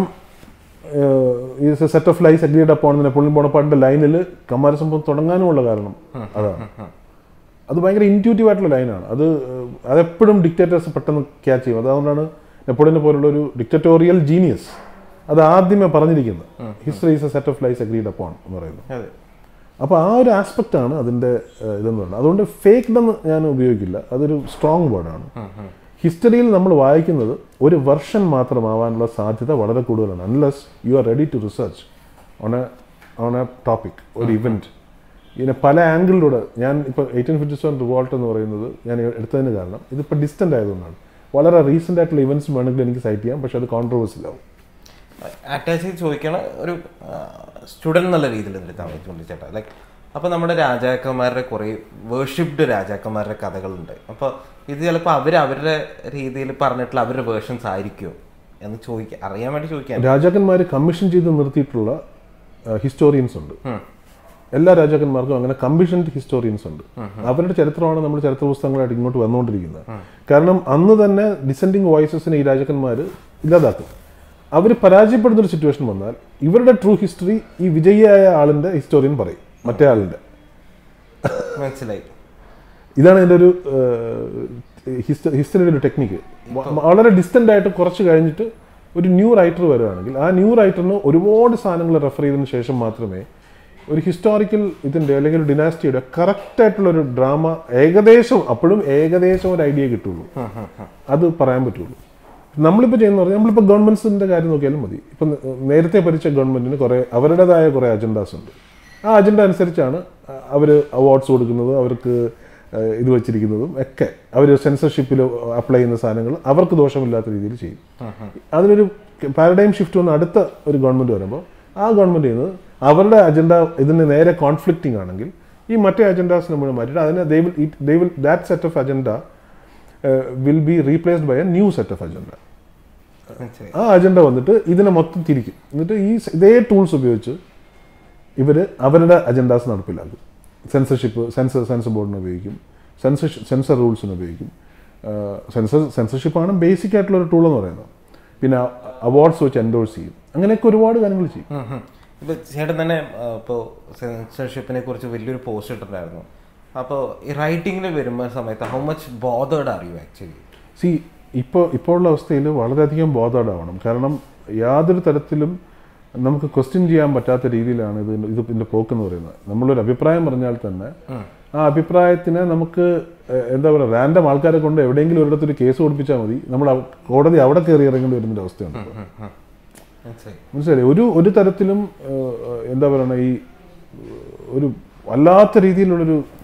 is a set of lies agreed upon Napoleon ബോണപ്പാട്ടിന്റെ ലൈനിൽ കമ്മാര സംഭവം തുടങ്ങാനുമുള്ള കാരണം അതാണ് അത് ഭയങ്കര ഇൻറ്റ്യൂട്ടീവ് ആയിട്ടുള്ള ലൈനാണ് അത് ഏഹ്, അതെപ്പോഴും ഡിക്റ്റേറ്റേഴ്സ് പെട്ടെന്ന് ക്യാച്ച് ചെയ്യും അതുകൊണ്ടാണ് നെപ്പോളിയനെ പോലുള്ള ഒരു ഡിക്റ്ററ്റോറിയൽ ജീനിയസ് അത് ആദ്യമേ പറഞ്ഞിരിക്കുന്നത് history is a set of lies agreed upon എന്ന് പറയുന്നത് അതെ അപ്പോൾ ആ ഒരു ആസ്പെക്റ്റ് ആണ് അതിൻ്റെ ഏഹ്, ഇതെന്ന് പറയുന്നത് അതുകൊണ്ട് ഫേക്ഡ് എന്ന് ഞാൻ ഉപയോഗിക്കില്ല അതൊരു സ്ട്രോങ് വേർഡാണ് ഹിസ്റ്ററിയിൽ നമ്മൾ വായിക്കുന്നത് ഒരു വെർഷൻ മാത്രമാവാനുള്ള സാധ്യത വളരെ കൂടുതലാണ് unless you are ready to research on a on a topic ഒരു ഇവൻറ്റ് ഇങ്ങനെ പല ആംഗിളിലൂടെ ഞാൻ ഇപ്പോൾ എയ്റ്റീൻ ഫിഫ്റ്റി സെവൻ റിവോൾട്ട് എന്ന് പറയുന്നത് ഞാൻ എടുത്തതിന് കാരണം ഇതിപ്പോൾ ഡിസ്റ്റൻ്റ് ആയതുകൊണ്ടാണ് വളരെ റീസെൻ്റ് ആയിട്ടുള്ള ഇവൻറ്റ്സ് വേണമെങ്കിൽ എനിക്ക് സൈറ്റ് ചെയ്യാം പക്ഷേ അത് കോൺട്രവേഴ്സിലാവും അറ്റാച്ച് ചെയ്ത് ചോദിക്കണ ഒരു സ്റ്റുഡൻറ് എന്നുള്ള രീതിയിൽ എടുത്താൽ മതി ചൂണ്ടിച്ചേട്ടാ ലൈക്ക് അപ്പോൾ നമ്മുടെ രാജാക്കന്മാരുടെ കുറേ വേർഷിപ്ഡ് രാജാക്കന്മാരുടെ കഥകളുണ്ട് അപ്പോൾ ഇത് ചിലപ്പോൾ അവർ അവരുടെ രീതിയിൽ പറഞ്ഞിട്ടുള്ള അവരുടെ വേർഷൻസ് ആയിരിക്കുമോ എന്ന് ചോദിക്കാൻ അറിയാൻ വേണ്ടി ചോദിക്കാൻ രാജാക്കന്മാർ കമ്മീഷൻ ചെയ്ത് നിർത്തിയിട്ടുള്ള ഹിസ്റ്റോറിയൻസ് ഉണ്ട് എല്ലാ രാജാക്കന്മാർക്കും അങ്ങനെ കമ്മീഷൻഡ് ഹിസ്റ്റോറിയൻസ് ഉണ്ട് അവരുടെ ചരിത്രമാണ് നമ്മൾ ചരിത്ര പുസ്തകങ്ങളായിട്ട് ഇങ്ങോട്ട് വന്നുകൊണ്ടിരിക്കുന്നത് കാരണം അന്ന് തന്നെ ഡിസെൻഡിങ് വോയിസസിനെ ഈ രാജാക്കന്മാർ ഇല്ലാതാക്കും അവർ പരാജയപ്പെടുന്ന ഒരു സിറ്റുവേഷൻ വന്നാൽ ഇവരുടെ ട്രൂ ഹിസ്റ്ററി ഈ വിജയിയായ ആളിന്റെ ഹിസ്റ്റോറിയൻ പറയും മറ്റേ ആളിന്റെ മനസ്സിലായി ഇതാണ് ഇതിൻ്റെ ഒരു ഹിസ്റ്ററിയുടെ ഒരു ടെക്നിക്ക് വളരെ ഡിസ്റ്റൻ്റ് ആയിട്ട് കുറച്ച് കഴിഞ്ഞിട്ട് ഒരു ന്യൂ റൈറ്റർ വരുവാണെങ്കിൽ ആ ന്യൂ റൈറ്ററിന് ഒരുപാട് സാധനങ്ങൾ റെഫർ ചെയ്തതിന് ശേഷം മാത്രമേ ഒരു ഹിസ്റ്റോറിക്കൽ ഇതിൻ്റെ അല്ലെങ്കിൽ ഒരു ഡിനാസ്റ്റിയുടെ കറക്റ്റ് ആയിട്ടുള്ള ഒരു ഡ്രാമ ഏകദേശം അപ്പോഴും ഏകദേശം ഒരു ഐഡിയ കിട്ടുള്ളൂ അത് പറയാൻ പറ്റുള്ളൂ നമ്മളിപ്പോൾ ചെയ്യുന്ന പറഞ്ഞാൽ നമ്മളിപ്പോൾ ഗവൺമെന്റ്സിന്റെ കാര്യം നോക്കിയാലും മതി ഇപ്പം നേരത്തെ ഭരിച്ച ഗവൺമെന്റിന് കുറേ അവരുടേതായ കുറേ അജണ്ടാസ് ഉണ്ട് ആ അജണ്ട അനുസരിച്ചാണ് അവർ അവാർഡ്സ് കൊടുക്കുന്നത് അവർക്ക് ഏഹ്, ഇത് വെച്ചിരിക്കുന്നതും ഒക്കെ അവർ സെൻസർഷിപ്പിൽ അപ്ലൈ ചെയ്യുന്ന സാധനങ്ങൾ അവർക്ക് ദോഷമില്ലാത്ത രീതിയിൽ ചെയ്യും അതിനൊരു പാരഡൈം ഷിഫ്റ്റ് വന്ന് അടുത്ത ഒരു ഗവൺമെന്റ് വരുമ്പോൾ ആ ഗവൺമെന്റ് ചെയ്യുന്നത് അവരുടെ അജണ്ട ഇതിന് നേരെ കോൺഫ്ലിക്റ്റിംഗ് ആണെങ്കിൽ ഈ മറ്റേ അജണ്ടാസിനെ മുഴുവൻ മാറ്റിയിട്ട് അതിനെ they will they will that set of agenda will be replaced by a new set of agenda മനസ്സിലായി ആ അജണ്ട വന്നിട്ട് ഇതിനെ മൊത്തം തിരിക്കും എന്നിട്ട് ഈ സ- ഇതേ ടൂൾസ് ഉപയോഗിച്ച് ഇവർ അവരുടെ അജണ്ടാസ് നടപ്പിലാക്കും സെൻസർഷിപ്പ് സെൻസർ സെൻസർ ബോർഡിനെ ഉപയോഗിക്കും സെൻസർ സെൻസർ റൂൾസിന് ഉപയോഗിക്കും സെൻസർ സെൻസർഷിപ്പാണ് ബേസിക് ആയിട്ടുള്ള ഒരു ടൂൾ എന്ന് പറയുന്നത് പിന്നെ അവാർഡ്സ് വെച്ച് എൻഡോഴ്സ് ചെയ്യും അങ്ങനെയൊക്കെ ഒരുപാട് കാര്യങ്ങൾ ചെയ്യും ഉം ഉം. ഇപ്പൊ ചേട്ടൻ തന്നെ ഇപ്പോൾ സെൻസർഷിപ്പിനെ കുറിച്ച് വലിയൊരു പോസ്റ്റ് ഇട്ടിട്ടുണ്ടായിരുന്നു അപ്പോൾ ഈ റൈറ്റിങ്ങിൽ വരുമ്പോൾ സമയത്ത് how much bothered are you actually see ഇപ്പോൾ ഇപ്പോൾ ഉള്ള അവസ്ഥയിൽ വളരെയധികം ബോധേഡാവണം കാരണം യാതൊരു തരത്തിലും നമുക്ക് ക്വസ്റ്റ്യൻ ചെയ്യാൻ പറ്റാത്ത രീതിയിലാണ് ഇത് ഇത് ഇതിൻ്റെ പോക്കെന്ന് പറയുന്നത് നമ്മളൊരു അഭിപ്രായം പറഞ്ഞാൽ തന്നെ ആ അഭിപ്രായത്തിനെ നമുക്ക് ഏഹ്, എന്താ പറയുക റാൻഡം ആൾക്കാരെ കൊണ്ട് എവിടെയെങ്കിലും ഒരിടത്തൊരു കേസ് കൊടുപ്പിച്ചാൽ മതി നമ്മൾ അവ- കോടതി അവിടെ കയറി ഇറങ്ങേണ്ടി വരുന്നൊരു അവസ്ഥയുണ്ട് ഇപ്പോൾ. മനസ്സിലായി മനസ്സിലായി ഒരു ഒരു തരത്തിലും ഏഹ്, എന്താ പറയുക ഈ ഏഹ്, ഒരു വല്ലാത്ത രീതിയിലുള്ളൊരു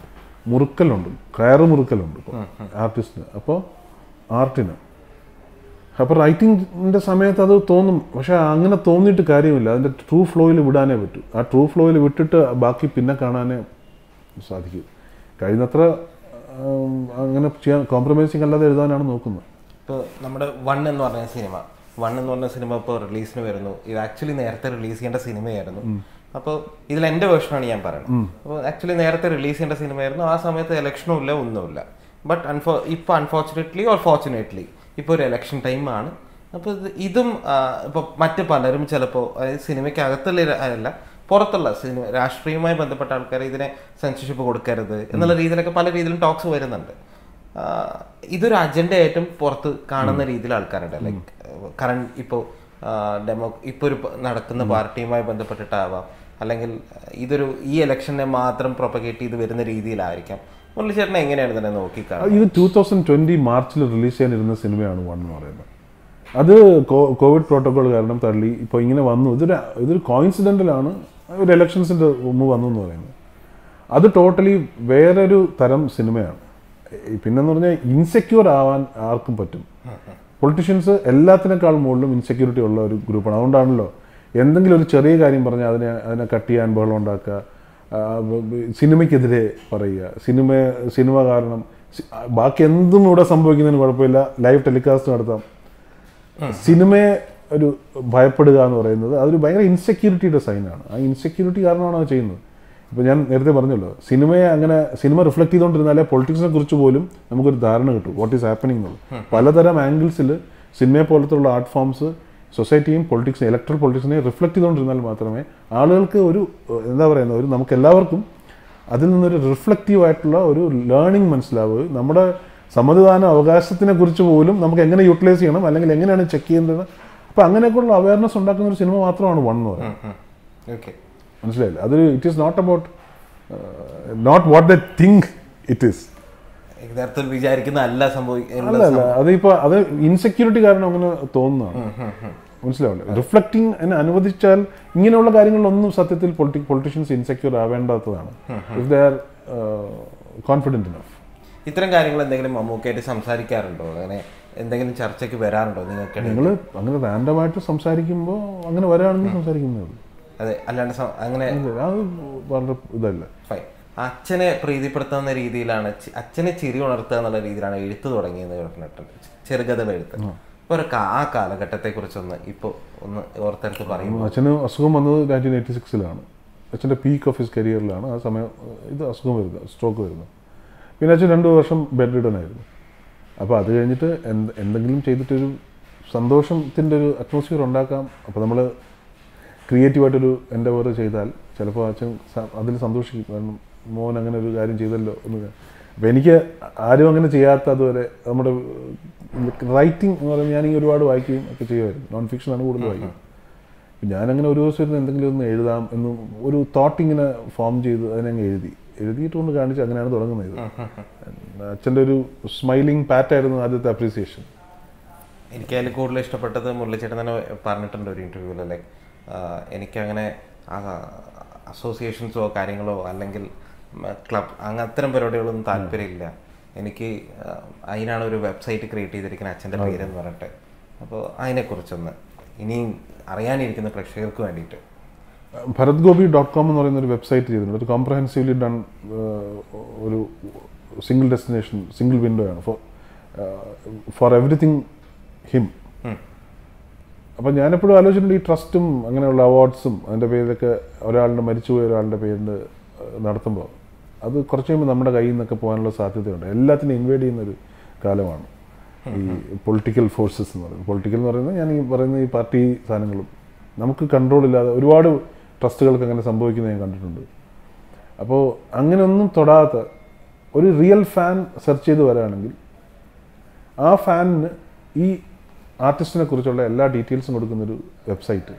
മുറുക്കലുണ്ട് കയറ് മുറുക്കലുണ്ട് ഇപ്പോൾ ആർട്ടിസ്റ്റിന് അപ്പോൾ ആർട്ടിന് അപ്പോൾ റൈറ്റിങ്ങിൻ്റെ സമയത്ത് അത് തോന്നും പക്ഷെ അങ്ങനെ തോന്നിയിട്ട് കാര്യമില്ല അതിൻ്റെ ട്രൂ ഫ്ലോയിൽ വിടാനേ പറ്റൂ ആ ട്രൂ ഫ്ലോയിൽ വിട്ടിട്ട് ബാക്കി പിന്നെ കാണാനേ സാധിക്കൂ കഴിയുന്നത്ര ഉം, അങ്ങനെ ചെയ്യാൻ കോംപ്രമൈസിങ് അല്ലാതെ എഴുതാനാണ് നോക്കുന്നത് ഇപ്പോൾ നമ്മുടെ വൺ എന്ന് പറഞ്ഞ സിനിമ വൺ എന്ന് പറഞ്ഞ സിനിമ ഇപ്പോൾ റിലീസിന് വരുന്നു ഇത് ആക്ച്വലി നേരത്തെ റിലീസ് ചെയ്യേണ്ട സിനിമയായിരുന്നു അപ്പോൾ ഇതിൽ എൻ്റെ വേർഷനാണ് ഞാൻ പറയുന്നത് അപ്പോൾ ആക്ച്വലി നേരത്തെ റിലീസ് ചെയ്യേണ്ട സിനിമയായിരുന്നു ആ സമയത്ത് ഇലക്ഷനും ഇല്ല ഒന്നുമില്ല ബട്ട് അൺഫോ ഇപ്പോൾ അൺഫോർച്ചുനേറ്റ്ലി ഓർ ഫോർച്ചുനേറ്റ്ലി ഇപ്പോൾ ഒരു ഇലക്ഷൻ ടൈമാണ് അപ്പോൾ ഇത് ഇതും ഇപ്പോൾ മറ്റ് പലരും ചിലപ്പോൾ അതായത് സിനിമയ്ക്കകത്തുള്ള ഒരു അല്ല പുറത്തുള്ള സിനിമ രാഷ്ട്രീയവുമായി ബന്ധപ്പെട്ട ആൾക്കാർ ഇതിനെ സെൻസർഷിപ്പ് കൊടുക്കരുത് എന്നുള്ള രീതിയിലൊക്കെ പല രീതിയിലും ടോക്സ് വരുന്നുണ്ട് ആഹ് ഇതൊരു അജണ്ട ആയിട്ടും പുറത്ത് കാണുന്ന രീതിയിൽ ആൾക്കാരുണ്ട് ലൈക്ക് കറണ്ട് ഇപ്പോൾ ഡെമോ ഇപ്പോൾ ഒരു പ- നടക്കുന്ന പാർട്ടിയുമായി ബന്ധപ്പെട്ടിട്ടാവാം അല്ലെങ്കിൽ ഇതൊരു ഈ ഇലക്ഷനെ മാത്രം പ്രൊപ്പഗേറ്റ് ചെയ്ത് വരുന്ന രീതിയിലായിരിക്കാം മുരളിച്ചേട്ടൻ എങ്ങനെയാണ് ഇതിനെ നോക്കിക്കാണുന്നത് ഇത് ടൂ തൗസൻഡ് ട്വൻറ്റി മാർച്ചിൽ റിലീസ് ചെയ്യാനിരുന്ന സിനിമയാണ് വൺ എന്ന് പറയുന്നത് അത് കോ- കോവിഡ് പ്രോട്ടോകോൾ കാരണം തള്ളി ഇപ്പോൾ ഇങ്ങനെ വന്നു ഇതൊരു ഇതൊരു കോയിൻസിഡൻ്റലാണ് ഒരു ഇലക്ഷൻസിൻ്റെ മുമ്പ് വന്നു എന്ന് പറയുന്നത് അത് ടോട്ടലി വേറൊരു തരം സിനിമയാണ് ഈ പിന്നെന്ന് പറഞ്ഞാൽ ഇൻസെക്യൂർ ആവാൻ ആർക്കും പറ്റും പൊളിറ്റീഷ്യൻസ് എല്ലാത്തിനേക്കാൾ മുകളിലും ഇൻസെക്യൂരിറ്റി ഉള്ള ഒരു ഗ്രൂപ്പാണ് അതുകൊണ്ടാണല്ലോ എന്തെങ്കിലും ഒരു ചെറിയ കാര്യം പറഞ്ഞാൽ അതിനെ അതിനെ കട്ട് ചെയ്യാൻ ബഹളം ഉണ്ടാക്കുക ആ, ബ- ബ- സിനിമയ്ക്കെതിരെ പറയുക സിനിമ സിനിമ കാരണം സി- ബാക്കി എന്തും ഇവിടെ സംഭവിക്കുന്നതിന് കുഴപ്പമില്ല ലൈവ് ടെലികാസ്റ്റ് നടത്താം സിനിമയെ ഒരു ഭയപ്പെടുക എന്ന് പറയുന്നത് അതൊരു ഭയങ്കര ഇൻസെക്യൂരിറ്റിയുടെ സൈനാണ് ആ ഇൻസെക്യൂരിറ്റി കാരണമാണ് അത് ചെയ്യുന്നത് ഇപ്പോൾ ഞാൻ നേരത്തെ പറഞ്ഞല്ലോ സിനിമയെ അങ്ങനെ സിനിമ റിഫ്ലക്ട് ചെയ്തുകൊണ്ടിരുന്നാലേ പൊളിറ്റിക്സിനെ കുറിച്ച് പോലും നമുക്കൊരു ധാരണ കിട്ടും വാട്ട് ഈസ് ഹാപ്പനിങ് എന്നുള്ളത് പലതരം ആംഗിൾസിൽ സിനിമയെ പോലത്തുള്ള ആർട്ട് ഫോംസ് സൊസൈറ്റിയും പൊളിറ്റിക്സ് ഇലക്ട്രൽ പൊളിറ്റിക്സിനെ റിഫ്ലക്ട് ചെയ്തുകൊണ്ടിരുന്നാൽ മാത്രമേ ആളുകൾക്ക് ഒരു ഏഹ്, എന്താ പറയുന്നത് ഒരു നമുക്ക് എല്ലാവർക്കും അതിൽ നിന്നൊരു റിഫ്ലക്റ്റീവ് ആയിട്ടുള്ള ഒരു ലേണിംഗ് മനസ്സിലാവുകയും നമ്മുടെ സമ്മതിദാന അവകാശത്തിനെ കുറിച്ച് പോലും നമുക്ക് എങ്ങനെ യൂട്ടിലൈസ് ചെയ്യണം അല്ലെങ്കിൽ എങ്ങനെയാണ് ചെക്ക് ചെയ്യേണ്ടത് അപ്പോൾ അങ്ങനെയൊക്കെയുള്ള അവയർനെസ് ഉണ്ടാക്കുന്ന ഒരു സിനിമ മാത്രമാണ് വൺ എന്ന് പറയുന്നത് ഓക്കെ മനസ്സിലായില്ല അതൊരു it is not about not what the think it is യഥാർത്ഥത്തിൽ വിചാരിക്കുന്ന അല്ല സംഭവിക്കുന്ന അല്ല അല്ല അതിപ്പോൾ അത് ഇൻസെക്യൂരിറ്റി കാരണം അങ്ങനെ തോന്നുന്നതാണ് മനസ്സിലാവില്ല റിഫ്ലക്റ്റിംഗ് എന്നെ അനുവദിച്ചാൽ ഇങ്ങനെയുള്ള കാര്യങ്ങളിലൊന്നും സത്യത്തിൽ പൊളിറ്റി പൊളിറ്റീഷ്യൻസ് ഇൻസെക്യൂർ ആവേണ്ടാത്തതാണ് if they are confident enough ഇത്തരം കാര്യങ്ങൾ എന്തെങ്കിലും മമ്മൂക്കായിട്ട് സംസാരിക്കാറുണ്ടോ അങ്ങനെ എന്തെങ്കിലും ചർച്ചയ്ക്ക് വരാറുണ്ടോ നിങ്ങൾക്ക് നിങ്ങൾ അങ്ങനെ റാൻഡമായിട്ട് സംസാരിക്കുമ്പോൾ അങ്ങനെ വരാണെങ്കിൽ സംസാരിക്കുന്നേ ഉള്ളൂ അതെ അല്ലാണ്ട് സം- അങ്ങനെ അതെ, അത് വളരെ ഇതല്ല ഫൈൻ അച്ഛനെ പ്രീതിപ്പെടുത്തുന്ന രീതിയിലാണ് ചി- അച്ഛനെ ചിരി ഉണർത്തുക എന്നുള്ള രീതിയിലാണ് എഴുത്ത് തുടങ്ങിയെന്ന് കേട്ടിട്ടുണ്ട് ചെറുകഥകൾ എഴുത്ത് അപ്പൊ ഒരു കാ- ആ കാലഘട്ടത്തെ കുറിച്ചൊന്ന് ഇപ്പൊ ഒന്ന് ഓർത്തെടുത്ത് പറയുമ്പോൾ അച്ഛന് അസുഖം വന്നത് നയൻറ്റീൻ എയ്റ്റി സിക്സിലാണ് അച്ഛൻ്റെ പീക്ക് ഓഫ് ഹിസ് കരിയറിലാണ് ആ സമയം ഇത് അസുഖം വരുന്നത് സ്ട്രോക്ക് വരുന്നത് പിന്നെ അച്ഛൻ രണ്ട് വർഷം ബെഡ് റിഡൻ ആയിരുന്നു അപ്പോൾ അത് കഴിഞ്ഞിട്ട് എന്ത് എന്തെങ്കിലും ചെയ്തിട്ടൊരു സന്തോഷത്തിൻ്റെ ഒരു അറ്റ്മോസ്ഫിയർ ഉണ്ടാക്കാം അപ്പോൾ നമ്മൾ ക്രിയേറ്റീവായിട്ടൊരു എൻ്റെ ഓരോ ചെയ്താൽ ചിലപ്പോൾ അച്ഛൻ സ- അതിൽ സന്തോഷിക്കും കാരണം മോൻ അങ്ങനെ ഒരു കാര്യം ചെയ്തല്ലോ എന്ന് അപ്പോൾ എനിക്ക് ആരും അങ്ങനെ ചെയ്യാത്ത അതുവരെ നമ്മുടെ റൈറ്റിംഗ് എന്ന് പറയുമ്പോൾ ഞാൻ ഈ ഒരുപാട് വായിക്കുകയും ഒക്കെ ചെയ്യുമായിരുന്നു നോൺ ഫിക്ഷനാണ് കൂടുതൽ വായിക്കുന്നത് അപ്പം ഞാനങ്ങനെ ഒരു ദിവസം ഇരുന്ന് എന്തെങ്കിലും ഒന്ന് എഴുതാം എന്ന് ഒരു തോട്ട് ഇങ്ങനെ ഫോം ചെയ്ത് അതിനങ്ങ് എഴുതി എഴുതിയിട്ട് കൊണ്ട് കാണിച്ച് അങ്ങനെയാണ് തുടങ്ങുന്നത് ഇത് അച്ഛൻ്റെ ഒരു സ്മൈലിംഗ് പാറ്റായിരുന്നു ആദ്യത്തെ അപ്രീസിയേഷൻ എനിക്ക് അതിൽ കൂടുതൽ ഇഷ്ടപ്പെട്ടത് മുരളിച്ചേട്ടൻ തന്നെ പറഞ്ഞിട്ടുണ്ട് ഒരു ഇന്റർവ്യൂവിൽ ലൈക്ക് എനിക്കങ്ങനെ അസോസിയേഷൻസോ കാര്യങ്ങളോ അല്ലെങ്കിൽ ക്ലബ് അങ്ങനെ അത്തരം പരിപാടികളൊന്നും താല്പര്യമില്ല എനിക്ക് ആ, അതിനാണ് ഒരു വെബ്സൈറ്റ് ക്രിയേറ്റ് ചെയ്തിരിക്കുന്ന അച്ഛൻ്റെ പേരെന്ന് പറഞ്ഞിട്ട് അപ്പോൾ അതിനെക്കുറിച്ചൊന്ന് ഇനിയും അറിയാനിരിക്കുന്ന പ്രേക്ഷകർക്ക് വേണ്ടിയിട്ട് ഭരത് ഗോപി ഡോട്ട് കോം എന്ന് പറയുന്ന ഒരു വെബ്സൈറ്റ് ചെയ്തിട്ടുണ്ട് ഒരു കോംപ്രഹെൻസീവ്ലി ഡൺ ഒരു സിംഗിൾ ഡെസ്റ്റിനേഷൻ സിംഗിൾ വിൻഡോ ആണ് for for everything him um. അപ്പം ഞാനെപ്പോഴും ആലോചിച്ചിട്ടുണ്ട് ഈ ട്രസ്റ്റും അങ്ങനെയുള്ള അവാർഡ്സും അതിൻ്റെ പേരിലൊക്കെ ഒരാളുടെ മരിച്ചുപോയ ഒരാളുടെ പേരിൽ നടത്തുമ്പോൾ അത് കുറച്ച് കഴിയുമ്പോൾ നമ്മുടെ കയ്യിൽ നിന്നൊക്കെ പോകാനുള്ള സാധ്യതയുണ്ട് എല്ലാത്തിനും ഇൻവൈഡ് ചെയ്യുന്ന ഒരു കാലമാണ് ഈ പൊളിറ്റിക്കൽ ഫോഴ്സസ് എന്ന് പറയുന്നത് പൊളിറ്റിക്കൽ എന്ന് പറയുന്നത് ഞാൻ ഈ പറയുന്ന ഈ പാർട്ടി സാധനങ്ങളും നമുക്ക് കൺട്രോൾ ഇല്ലാതെ ഒരുപാട് ട്രസ്റ്റുകൾക്ക് അങ്ങനെ സംഭവിക്കുന്നത് ഞാൻ കണ്ടിട്ടുണ്ട് അപ്പോൾ അങ്ങനെയൊന്നും തൊടാത്ത ഒരു റിയൽ ഫാൻ സെർച്ച് ചെയ്ത് വരാണെങ്കിൽ ആ ഫാനിന് ഈ ആർട്ടിസ്റ്റിനെ കുറിച്ചുള്ള എല്ലാ ഡീറ്റെയിൽസും കൊടുക്കുന്നൊരു വെബ്സൈറ്റ്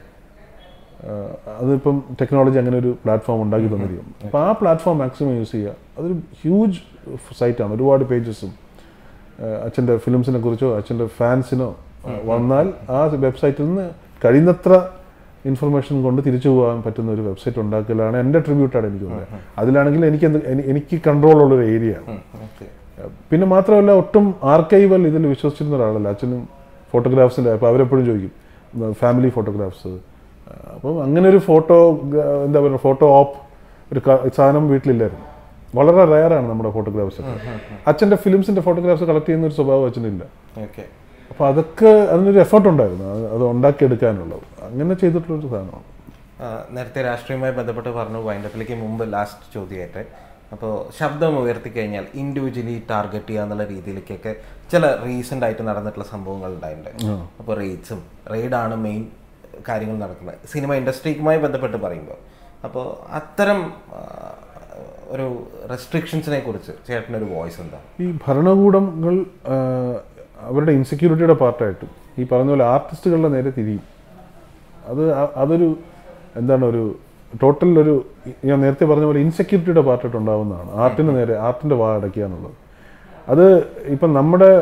അതിപ്പം ടെക്നോളജി അങ്ങനെ ഒരു പ്ലാറ്റ്ഫോം ഉണ്ടാക്കി തന്നിരിക്കും അപ്പോൾ ആ പ്ലാറ്റ്ഫോം മാക്സിമം യൂസ് ചെയ്യുക അതൊരു ഹ്യൂജ് സൈറ്റാണ് ഒരുപാട് പേജസും അച്ഛൻ്റെ ഫിലിംസിനെ കുറിച്ചോ അച്ഛൻ്റെ ഫാൻസിനോ വന്നാൽ ആ വെബ്സൈറ്റിൽ നിന്ന് കഴിയുന്നത്ര ഇൻഫർമേഷൻ കൊണ്ട് തിരിച്ചു പോകാൻ പറ്റുന്ന ഒരു വെബ്സൈറ്റ് ഉണ്ടാക്കലാണ് എൻ്റെ ട്രിബ്യൂട്ടാണ് എനിക്ക് തോന്നുന്നത് അതിലാണെങ്കിൽ എനിക്ക് എന്ത് എനി- എനിക്ക് കൺട്രോൾ ഉള്ളൊരു ഏരിയയാണ് ഓക്കെ പിന്നെ മാത്രമല്ല ഒട്ടും ആർക്കൈവൽ ഇതിൽ വിശ്വസിച്ചിരുന്ന ഒരാളല്ല അച്ഛനും ഫോട്ടോഗ്രാഫ്സിൻ്റെ അപ്പോൾ അവരെപ്പോഴും ചോദിക്കും ഫാമിലി ഫോട്ടോഗ്രാഫ്സ് അപ്പം അങ്ങനെ ഒരു ഫോട്ടോ എന്താ പറയുക ഫോട്ടോ ഓപ്പ് ഒരു ക- സാധനം വീട്ടിലില്ലായിരുന്നു വളരെ റയറാണ് നമ്മുടെ ഫോട്ടോഗ്രാഫ്സ് അച്ഛൻ്റെ ഫിലിംസിൻ്റെ ഫോട്ടോഗ്രാഫ്സ് കളക്ട് ചെയ്യുന്ന ഒരു സ്വഭാവം അച്ഛനില്ല ഓക്കെ അപ്പോൾ അതൊക്കെ അതിനൊരു എഫർട്ട് ഉണ്ടായിരുന്നു അത് അത് ഉണ്ടാക്കിയെടുക്കാനുള്ളത് അങ്ങനെ ചെയ്തിട്ടുള്ളൊരു സാധനമാണ് നേരത്തെ രാഷ്ട്രീയവുമായി ബന്ധപ്പെട്ട് പറഞ്ഞു വൈൻഡപ്പിലേക്ക് മുമ്പ് ലാസ്റ്റ് ചോദ്യമായിട്ട് അപ്പോൾ ശബ്ദം ഉയർത്തി കഴിഞ്ഞാൽ ഇൻഡിവിജ്വലി ടാർഗറ്റ് ചെയ്യുക എന്നുള്ള രീതിയിലേക്കൊക്കെ ചില റീസെൻ്റ് ആയിട്ട് നടന്നിട്ടുള്ള സംഭവങ്ങൾ ഉണ്ടായിട്ടുണ്ട് അപ്പോൾ റെയ്ഡ്സും റെയ്ഡാണ് മെയിൻ കാര്യങ്ങൾ നടക്കുന്നത് സിനിമ ഇൻഡസ്ട്രിയുമായി ബന്ധപ്പെട്ട് പറയുമ്പോൾ അപ്പോൾ അത്തരം ആ, ഒരു റെസ്ട്രിക്ഷൻസിനെ കുറിച്ച് ചേട്ടനൊരു വോയിസ് എന്താ ഈ ഭരണകൂടങ്ങൾ ആ, അവരുടെ ഇൻസെക്യൂരിറ്റിയുടെ പാർട്ടായിട്ടും ഈ പറഞ്ഞ പോലെ ആർട്ടിസ്റ്റുകളുടെ നേരെ തിരിയും അത് അ- അതൊരു എന്താണ് ഒരു ടോട്ടൽ ഒരു ഞാൻ നേരത്തെ പറഞ്ഞ പോലെ ഇൻസെക്യൂരിറ്റിയുടെ പാർട്ടായിട്ട് ഉണ്ടാവുന്നതാണ് ആർട്ടിന് നേരെ ആർട്ടിൻ്റെ വാ അടയ്ക്കുക എന്നുള്ളത് അത് ഇപ്പം നമ്മുടെ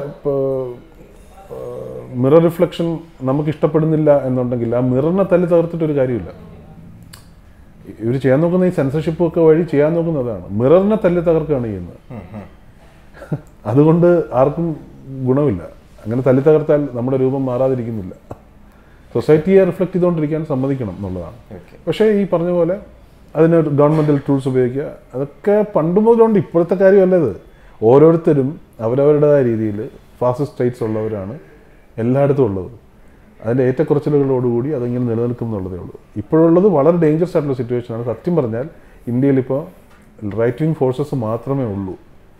മിറർ റിഫ്ലക്ഷൻ നമുക്ക് ഇഷ്ടപ്പെടുന്നില്ല എന്നുണ്ടെങ്കിൽ ആ മിററിനെ തല്ലി തകർത്തിട്ടൊരു കാര്യമില്ല ഇവർ ചെയ്യാൻ നോക്കുന്ന ഈ സെൻസർഷിപ്പ് ഒക്കെ വഴി ചെയ്യാൻ നോക്കുന്നതാണ് മിററിനെ തല്ലി തകർക്കുകയാണ് ചെയ്യുന്നത് അതുകൊണ്ട് ആർക്കും ഗുണമില്ല അങ്ങനെ തല്ലി തകർത്താൽ നമ്മുടെ രൂപം മാറാതിരിക്കുന്നില്ല സൊസൈറ്റിയെ റിഫ്ലക്ട് ചെയ്തുകൊണ്ടിരിക്കാൻ സമ്മതിക്കണം എന്നുള്ളതാണ് ഓക്കെ പക്ഷേ ഈ പറഞ്ഞ പോലെ അതിന് ഗവൺമെൻറ്റൽ ടൂൾസ് ഉപയോഗിക്കുക അതൊക്കെ പണ്ട് മുതലുണ്ട് ഇപ്പോഴത്തെ കാര്യമല്ല ഇത് ഓരോരുത്തരും അവരവരുടേതായ രീതിയിൽ ഫാസിസ്റ്റ് സ്റ്റേറ്റ്സ് ഉള്ളവരാണ് എല്ലായിടത്തും ഉള്ളത് അതിൻ്റെ ഏറ്റക്കുറച്ചിലുകളോടുകൂടി അതിങ്ങനെ നിലനിൽക്കും എന്നുള്ളതേ ഉള്ളൂ ഇപ്പോഴുള്ളത് വളരെ ഡേഞ്ചറസ് ആയിട്ടുള്ള സിറ്റുവേഷനാണ് സത്യം പറഞ്ഞാൽ ഇന്ത്യയിൽ ഇപ്പോൾ റൈറ്റ് വിങ് ഫോഴ്സസ് മാത്രമേ ഉള്ളൂ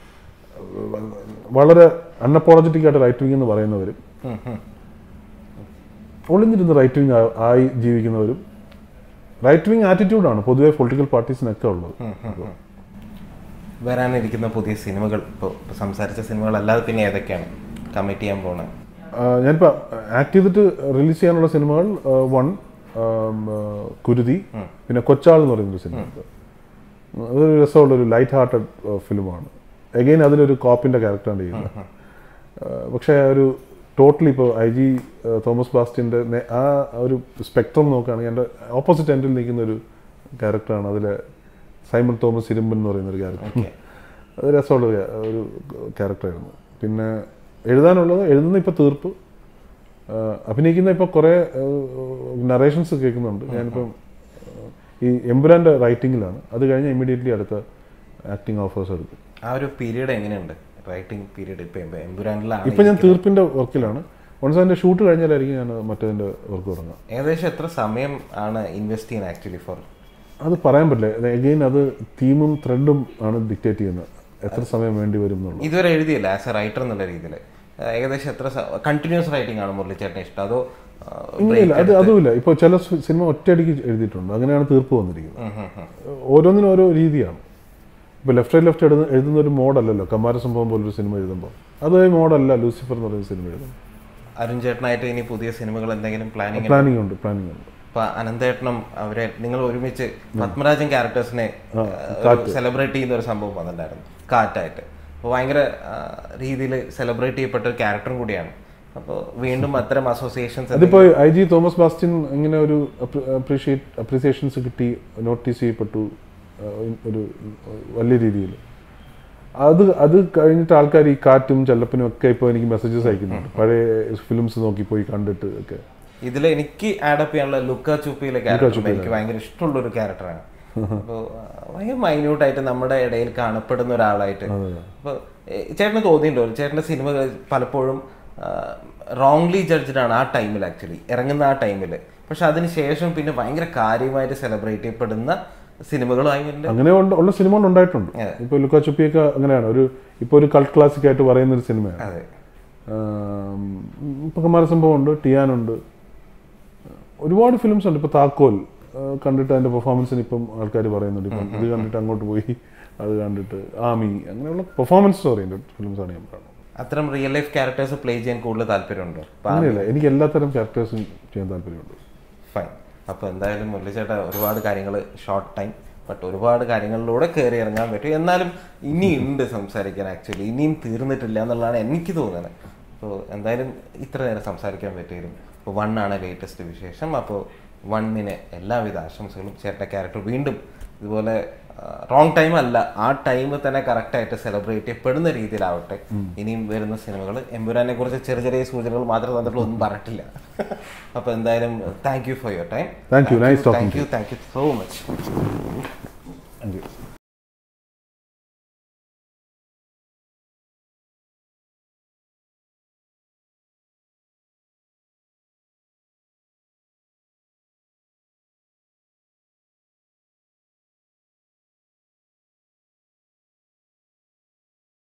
വളരെ അൺഅപ്പോളജറ്റിക് ആയിട്ട് റൈറ്റ് വിങ് എന്ന് പറയുന്നവരും ഒളിഞ്ഞിരുന്ന് റൈറ്റ് വിങ് ആയി ജീവിക്കുന്നവരും റൈറ്റ് വിങ് ആറ്റിറ്റ്യൂഡാണ് പൊതുവെ പൊളിറ്റിക്കൽ പാർട്ടീസിനൊക്കെ ഉള്ളത് വരാനിരിക്കുന്ന പുതിയ സിനിമകൾ ഇപ്പോൾ സംസാരിച്ച സിനിമകൾ അല്ലാതെ പിന്നെ ഏതൊക്കെയാണ് കമ്മിറ്റ് ചെയ്യാൻ പോണത് ആ, ഞാനിപ്പോൾ ആക്ട് ചെയ്തിട്ട് റിലീസ് ചെയ്യാനുള്ള സിനിമകൾ വൺ കുരുതി പിന്നെ കൊച്ചാൾ എന്ന് പറയുന്നൊരു സിനിമ ഉണ്ട് അതൊരു രസമുള്ള ഒരു ലൈറ്റ് ഹാർട്ടഡ് ഫിലിമാണ് എഗെയിൻ അതിലൊരു കോപ്പിൻ്റെ ക്യാരക്ടറാണ് ചെയ്യുന്നത് ആ, പക്ഷേ ഒരു ടോട്ടലി ഇപ്പോൾ ഐ ജി തോമസ് ബാസ്റ്റിൻ്റെ ആ ഒരു സ്പെക്ട്രം നോക്കുകയാണെങ്കിൽ എൻ്റെ ഓപ്പോസിറ്റ് എൻഡിൽ നിൽക്കുന്ന ഒരു ക്യാരക്ടറാണ് അതിലെ സൈമൺ തോമസ് ഇരുമ്പൻ എന്ന് പറയുന്ന ഒരു ക്യാരക്ടർ ഓക്കെ അത് രസമുള്ള ഒരു ക്യാ- ഒരു ക്യാരക്ടറായിരുന്നു പിന്നെ എഴുതാനുള്ളത് എഴുതുന്ന ഇപ്പോൾ തീർപ്പ് ആ, അഭിനയിക്കുന്ന ഇപ്പോൾ കുറേ നറേഷൻസ് കേൾക്കുന്നുണ്ട് ഞാനിപ്പം ആ, ഈ എമ്പുരാൻ്റെ റൈറ്റിങ്ങിലാണ് അത് കഴിഞ്ഞ് ഇമ്മീഡിയറ്റ്ലി അടുത്ത ആക്ടിങ് ഓഫേഴ്സ് എടുക്കും ആ ഒരു പീരീഡ് എങ്ങനെയുണ്ട് റൈറ്റിംഗ് പീരീഡ് ഇപ്പൊ എംബുരാനിലാണ് ഇപ്പം ഞാൻ തീർപ്പിൻ്റെ വർക്കിലാണ് വൺസ് അതിൻ്റെ ഷൂട്ട് കഴിഞ്ഞാലായിരിക്കും ഞാൻ മറ്റേതിൻ്റെ വർക്ക് തുടങ്ങുക ഏകദേശം എത്ര സമയം ആണ് ഇൻവെസ്റ്റ് ചെയ്യുന്നത് ആക്ച്വലി ഫോർ അത് പറയാൻ പറ്റില്ല എഗെയിൻ അത് തീമും ത്രെഡും ആണ് ഡിക്റ്റേറ്റ് ചെയ്യുന്നത് എത്ര സമയം വേണ്ടി വരും എന്നുള്ളത് ഇതുവരെ എഴുതിയില്ല ആസ് എ റൈറ്റർ എന്നുള്ള രീതിയിൽ ഏകദേശം എത്ര കണ്ടിന്യൂസ് റൈറ്റിംഗ് ആണ് മുരളിച്ചേട്ടന് ഇഷ്ടം അതോ ആ, ഇല്ല അത് അതുമില്ല ഇപ്പോൾ ചില സ് സിനിമ ഒറ്റയടിക്ക് എഴുതിയിട്ടുണ്ട് അങ്ങനെയാണ് തീർപ്പ് വന്നിരിക്കുന്നത് ഉം, ഉം, ഉം. ഓരോന്നിനും ഓരോ രീതിയാണ് ഇപ്പോൾ ലെഫ്റ്റ് റൈറ്റ് ലെഫ്റ്റ് എഴുതുന്ന എഴുതുന്ന ഒരു മോഡല്ലല്ലോ കമാര സംഭവം പോലൊരു സിനിമ എഴുതുമ്പോൾ അത് മോഡല്ല ലൂസിഫർ എന്ന് പറയുന്ന സിനിമ എഴുതുന്നത് അരുൺ ചേട്ടനായിട്ട് ഇനി പുതിയ സിനിമകൾ എന്തെങ്കിലും പ്ലാനിങ് പ്ലാനിങ് ഉണ്ട് പ്ലാനിങ് ഉണ്ട് ഇപ്പൊ അനന്തേട്ടനും അവരെ നിങ്ങൾ ഒരുമിച്ച് പത്മരാജൻ ക്യാരക്ടേഴ്സിനെ സെലിബ്രേറ്റ് ചെയ്യുന്ന ഒരു സംഭവം വന്നിട്ടുണ്ടായിരുന്നു കാറ്റായിട്ട് അപ്പോൾ ഭയങ്കര രീതിയിൽ സെലിബ്രേറ്റ് ചെയ്യപ്പെട്ട ഒരു ക്യാരക്ടറും കൂടിയാണ് അപ്പോൾ വീണ്ടും അത്തരം അസോസിയേഷൻസ് അതിപ്പോൾ ഐ ജി തോമസ് ബാസ്റ്റിൻ ഇങ്ങനെ ഒരു അപ്രീഷിയേറ്റ് അപ്രീസിയേഷൻസ് കിട്ടി നോട്ടീസ് ചെയ്യപ്പെട്ടു ആ, ഒരു വലിയ രീതിയിൽ അത് അത് കഴിഞ്ഞിട്ട് ആൾക്കാർ ഈ കാറ്റും ചെല്ലപ്പനും ഒക്കെ ഇപ്പോൾ എനിക്ക് മെസ്സേജസ് അയക്കുന്നുണ്ട് പഴയ ഫിലിംസ് നോക്കി പോയി കണ്ടിട്ട് ഒക്കെ ഇതിൽ എനിക്ക് ആഡപ്പ് ചെയ്യാനുള്ള ലുക്ക ചൂപ്പിയിലെ ക്യാരക്ടർ എനിക്ക് ഭയങ്കര ഇഷ്ടമുള്ള ഒരു ക്യാരക്ടറാണ് അപ്പോൾ ഭയങ്കര മൈന്യൂട്ടായിട്ട് നമ്മുടെ ഇടയിൽ കാണപ്പെടുന്ന ഒരാളായിട്ട് അപ്പോൾ ചേട്ടന് തോന്നിയിട്ടുണ്ടോ ചേട്ടൻ്റെ സിനിമകൾ പലപ്പോഴും റോങ്ലി ജഡ്ജ്ഡ് ആണ് ആ ടൈമിൽ ആക്ച്വലി ഇറങ്ങുന്ന ആ ടൈമിൽ പക്ഷെ അതിന് ശേഷം പിന്നെ ഭയങ്കര കാര്യമായിട്ട് സെലിബ്രേറ്റ് ചെയ്യപ്പെടുന്ന സിനിമകളും അതിൻ്റെ അങ്ങനെ ഉണ്ട്- ഉള്ള സിനിമകൾ ഉണ്ടായിട്ടുണ്ട് അതെ. ഇപ്പൊ ലുക്കാ ചുപ്പിയൊക്കെ അങ്ങനെയാണ് ഒരു ഇപ്പൊ ഒരു കൾട്ട് ക്ലാസിക് ആയിട്ട് പറയുന്ന ഒരു സിനിമയാണ് അതെ ആം, ഇപ്പൊ കുമാരസംഭവം ഉണ്ട് ടിയാനുണ്ട് ഒരുപാട് ഫിലിംസ് ഉണ്ട് ഇപ്പൊ താക്കോൽ ആ, കണ്ടിട്ട് അതിന്റെ പെർഫോമൻസിന് ഇപ്പം ആൾക്കാർ പറയുന്നുണ്ട് ഇപ്പം ഇത് കണ്ടിട്ട് അങ്ങോട്ട് പോയി അത് കണ്ടിട്ട് ആമി അങ്ങനെയുള്ള പെർഫോമൻസ് ഓറിയന്റഡ് ഫിലിംസ് ആണ് ഞാൻ പറയുന്നത് അത്തരം റിയൽ ലൈഫ് ക്യാരക്ടേഴ്സ് പ്ലേ ചെയ്യാൻ കൂടുതൽ താല്പര്യമുണ്ടോ അപ്പൊ അങ്ങനെയല്ല എനിക്ക് എല്ലാത്തരം ക്യാരക്ടേഴ്സും ചെയ്യാൻ താല്പര്യമുണ്ട് ഫൈൻ അപ്പോൾ എന്തായാലും മുരളിച്ചേട്ട ഒരുപാട് കാര്യങ്ങൾ ഷോർട്ട് ടൈം ബട്ട് ഒരുപാട് കാര്യങ്ങളിലൂടെ കയറി ഇറങ്ങാൻ പറ്റും എന്നാലും ഇനിയുണ്ട് സംസാരിക്കാൻ ആക്ച്വലി ഇനിയും തീർന്നിട്ടില്ല എന്നുള്ളതാണ് എനിക്ക് തോന്നുന്നത് അപ്പോൾ എന്തായാലും ഇത്ര നേരം സംസാരിക്കാൻ പറ്റിയിരുന്നു അപ്പോൾ വൺ ആണ് ലേറ്റസ്റ്റ് വിശേഷം അപ്പോൾ വണ്ണിന് എല്ലാവിധ ആശംസകളും ചേട്ടൻ്റെ ക്യാരക്ടർ വീണ്ടും ഇതുപോലെ റോങ് ടൈം അല്ല ആ ടൈം തന്നെ കറക്റ്റായിട്ട് സെലിബ്രേറ്റ് ചെയ്യപ്പെടുന്ന രീതിയിലാവട്ടെ ഇനിയും വരുന്ന സിനിമകൾ എമ്പുരാനെ കുറിച്ച് ചെറിയ ചെറിയ സൂചനകൾ മാത്രം തന്നിട്ടുള്ള ഒന്നും പറഞ്ഞിട്ടില്ല അപ്പോൾ എന്തായാലും thank you for your time Thank you. Nice talking thank you thank you so much thank U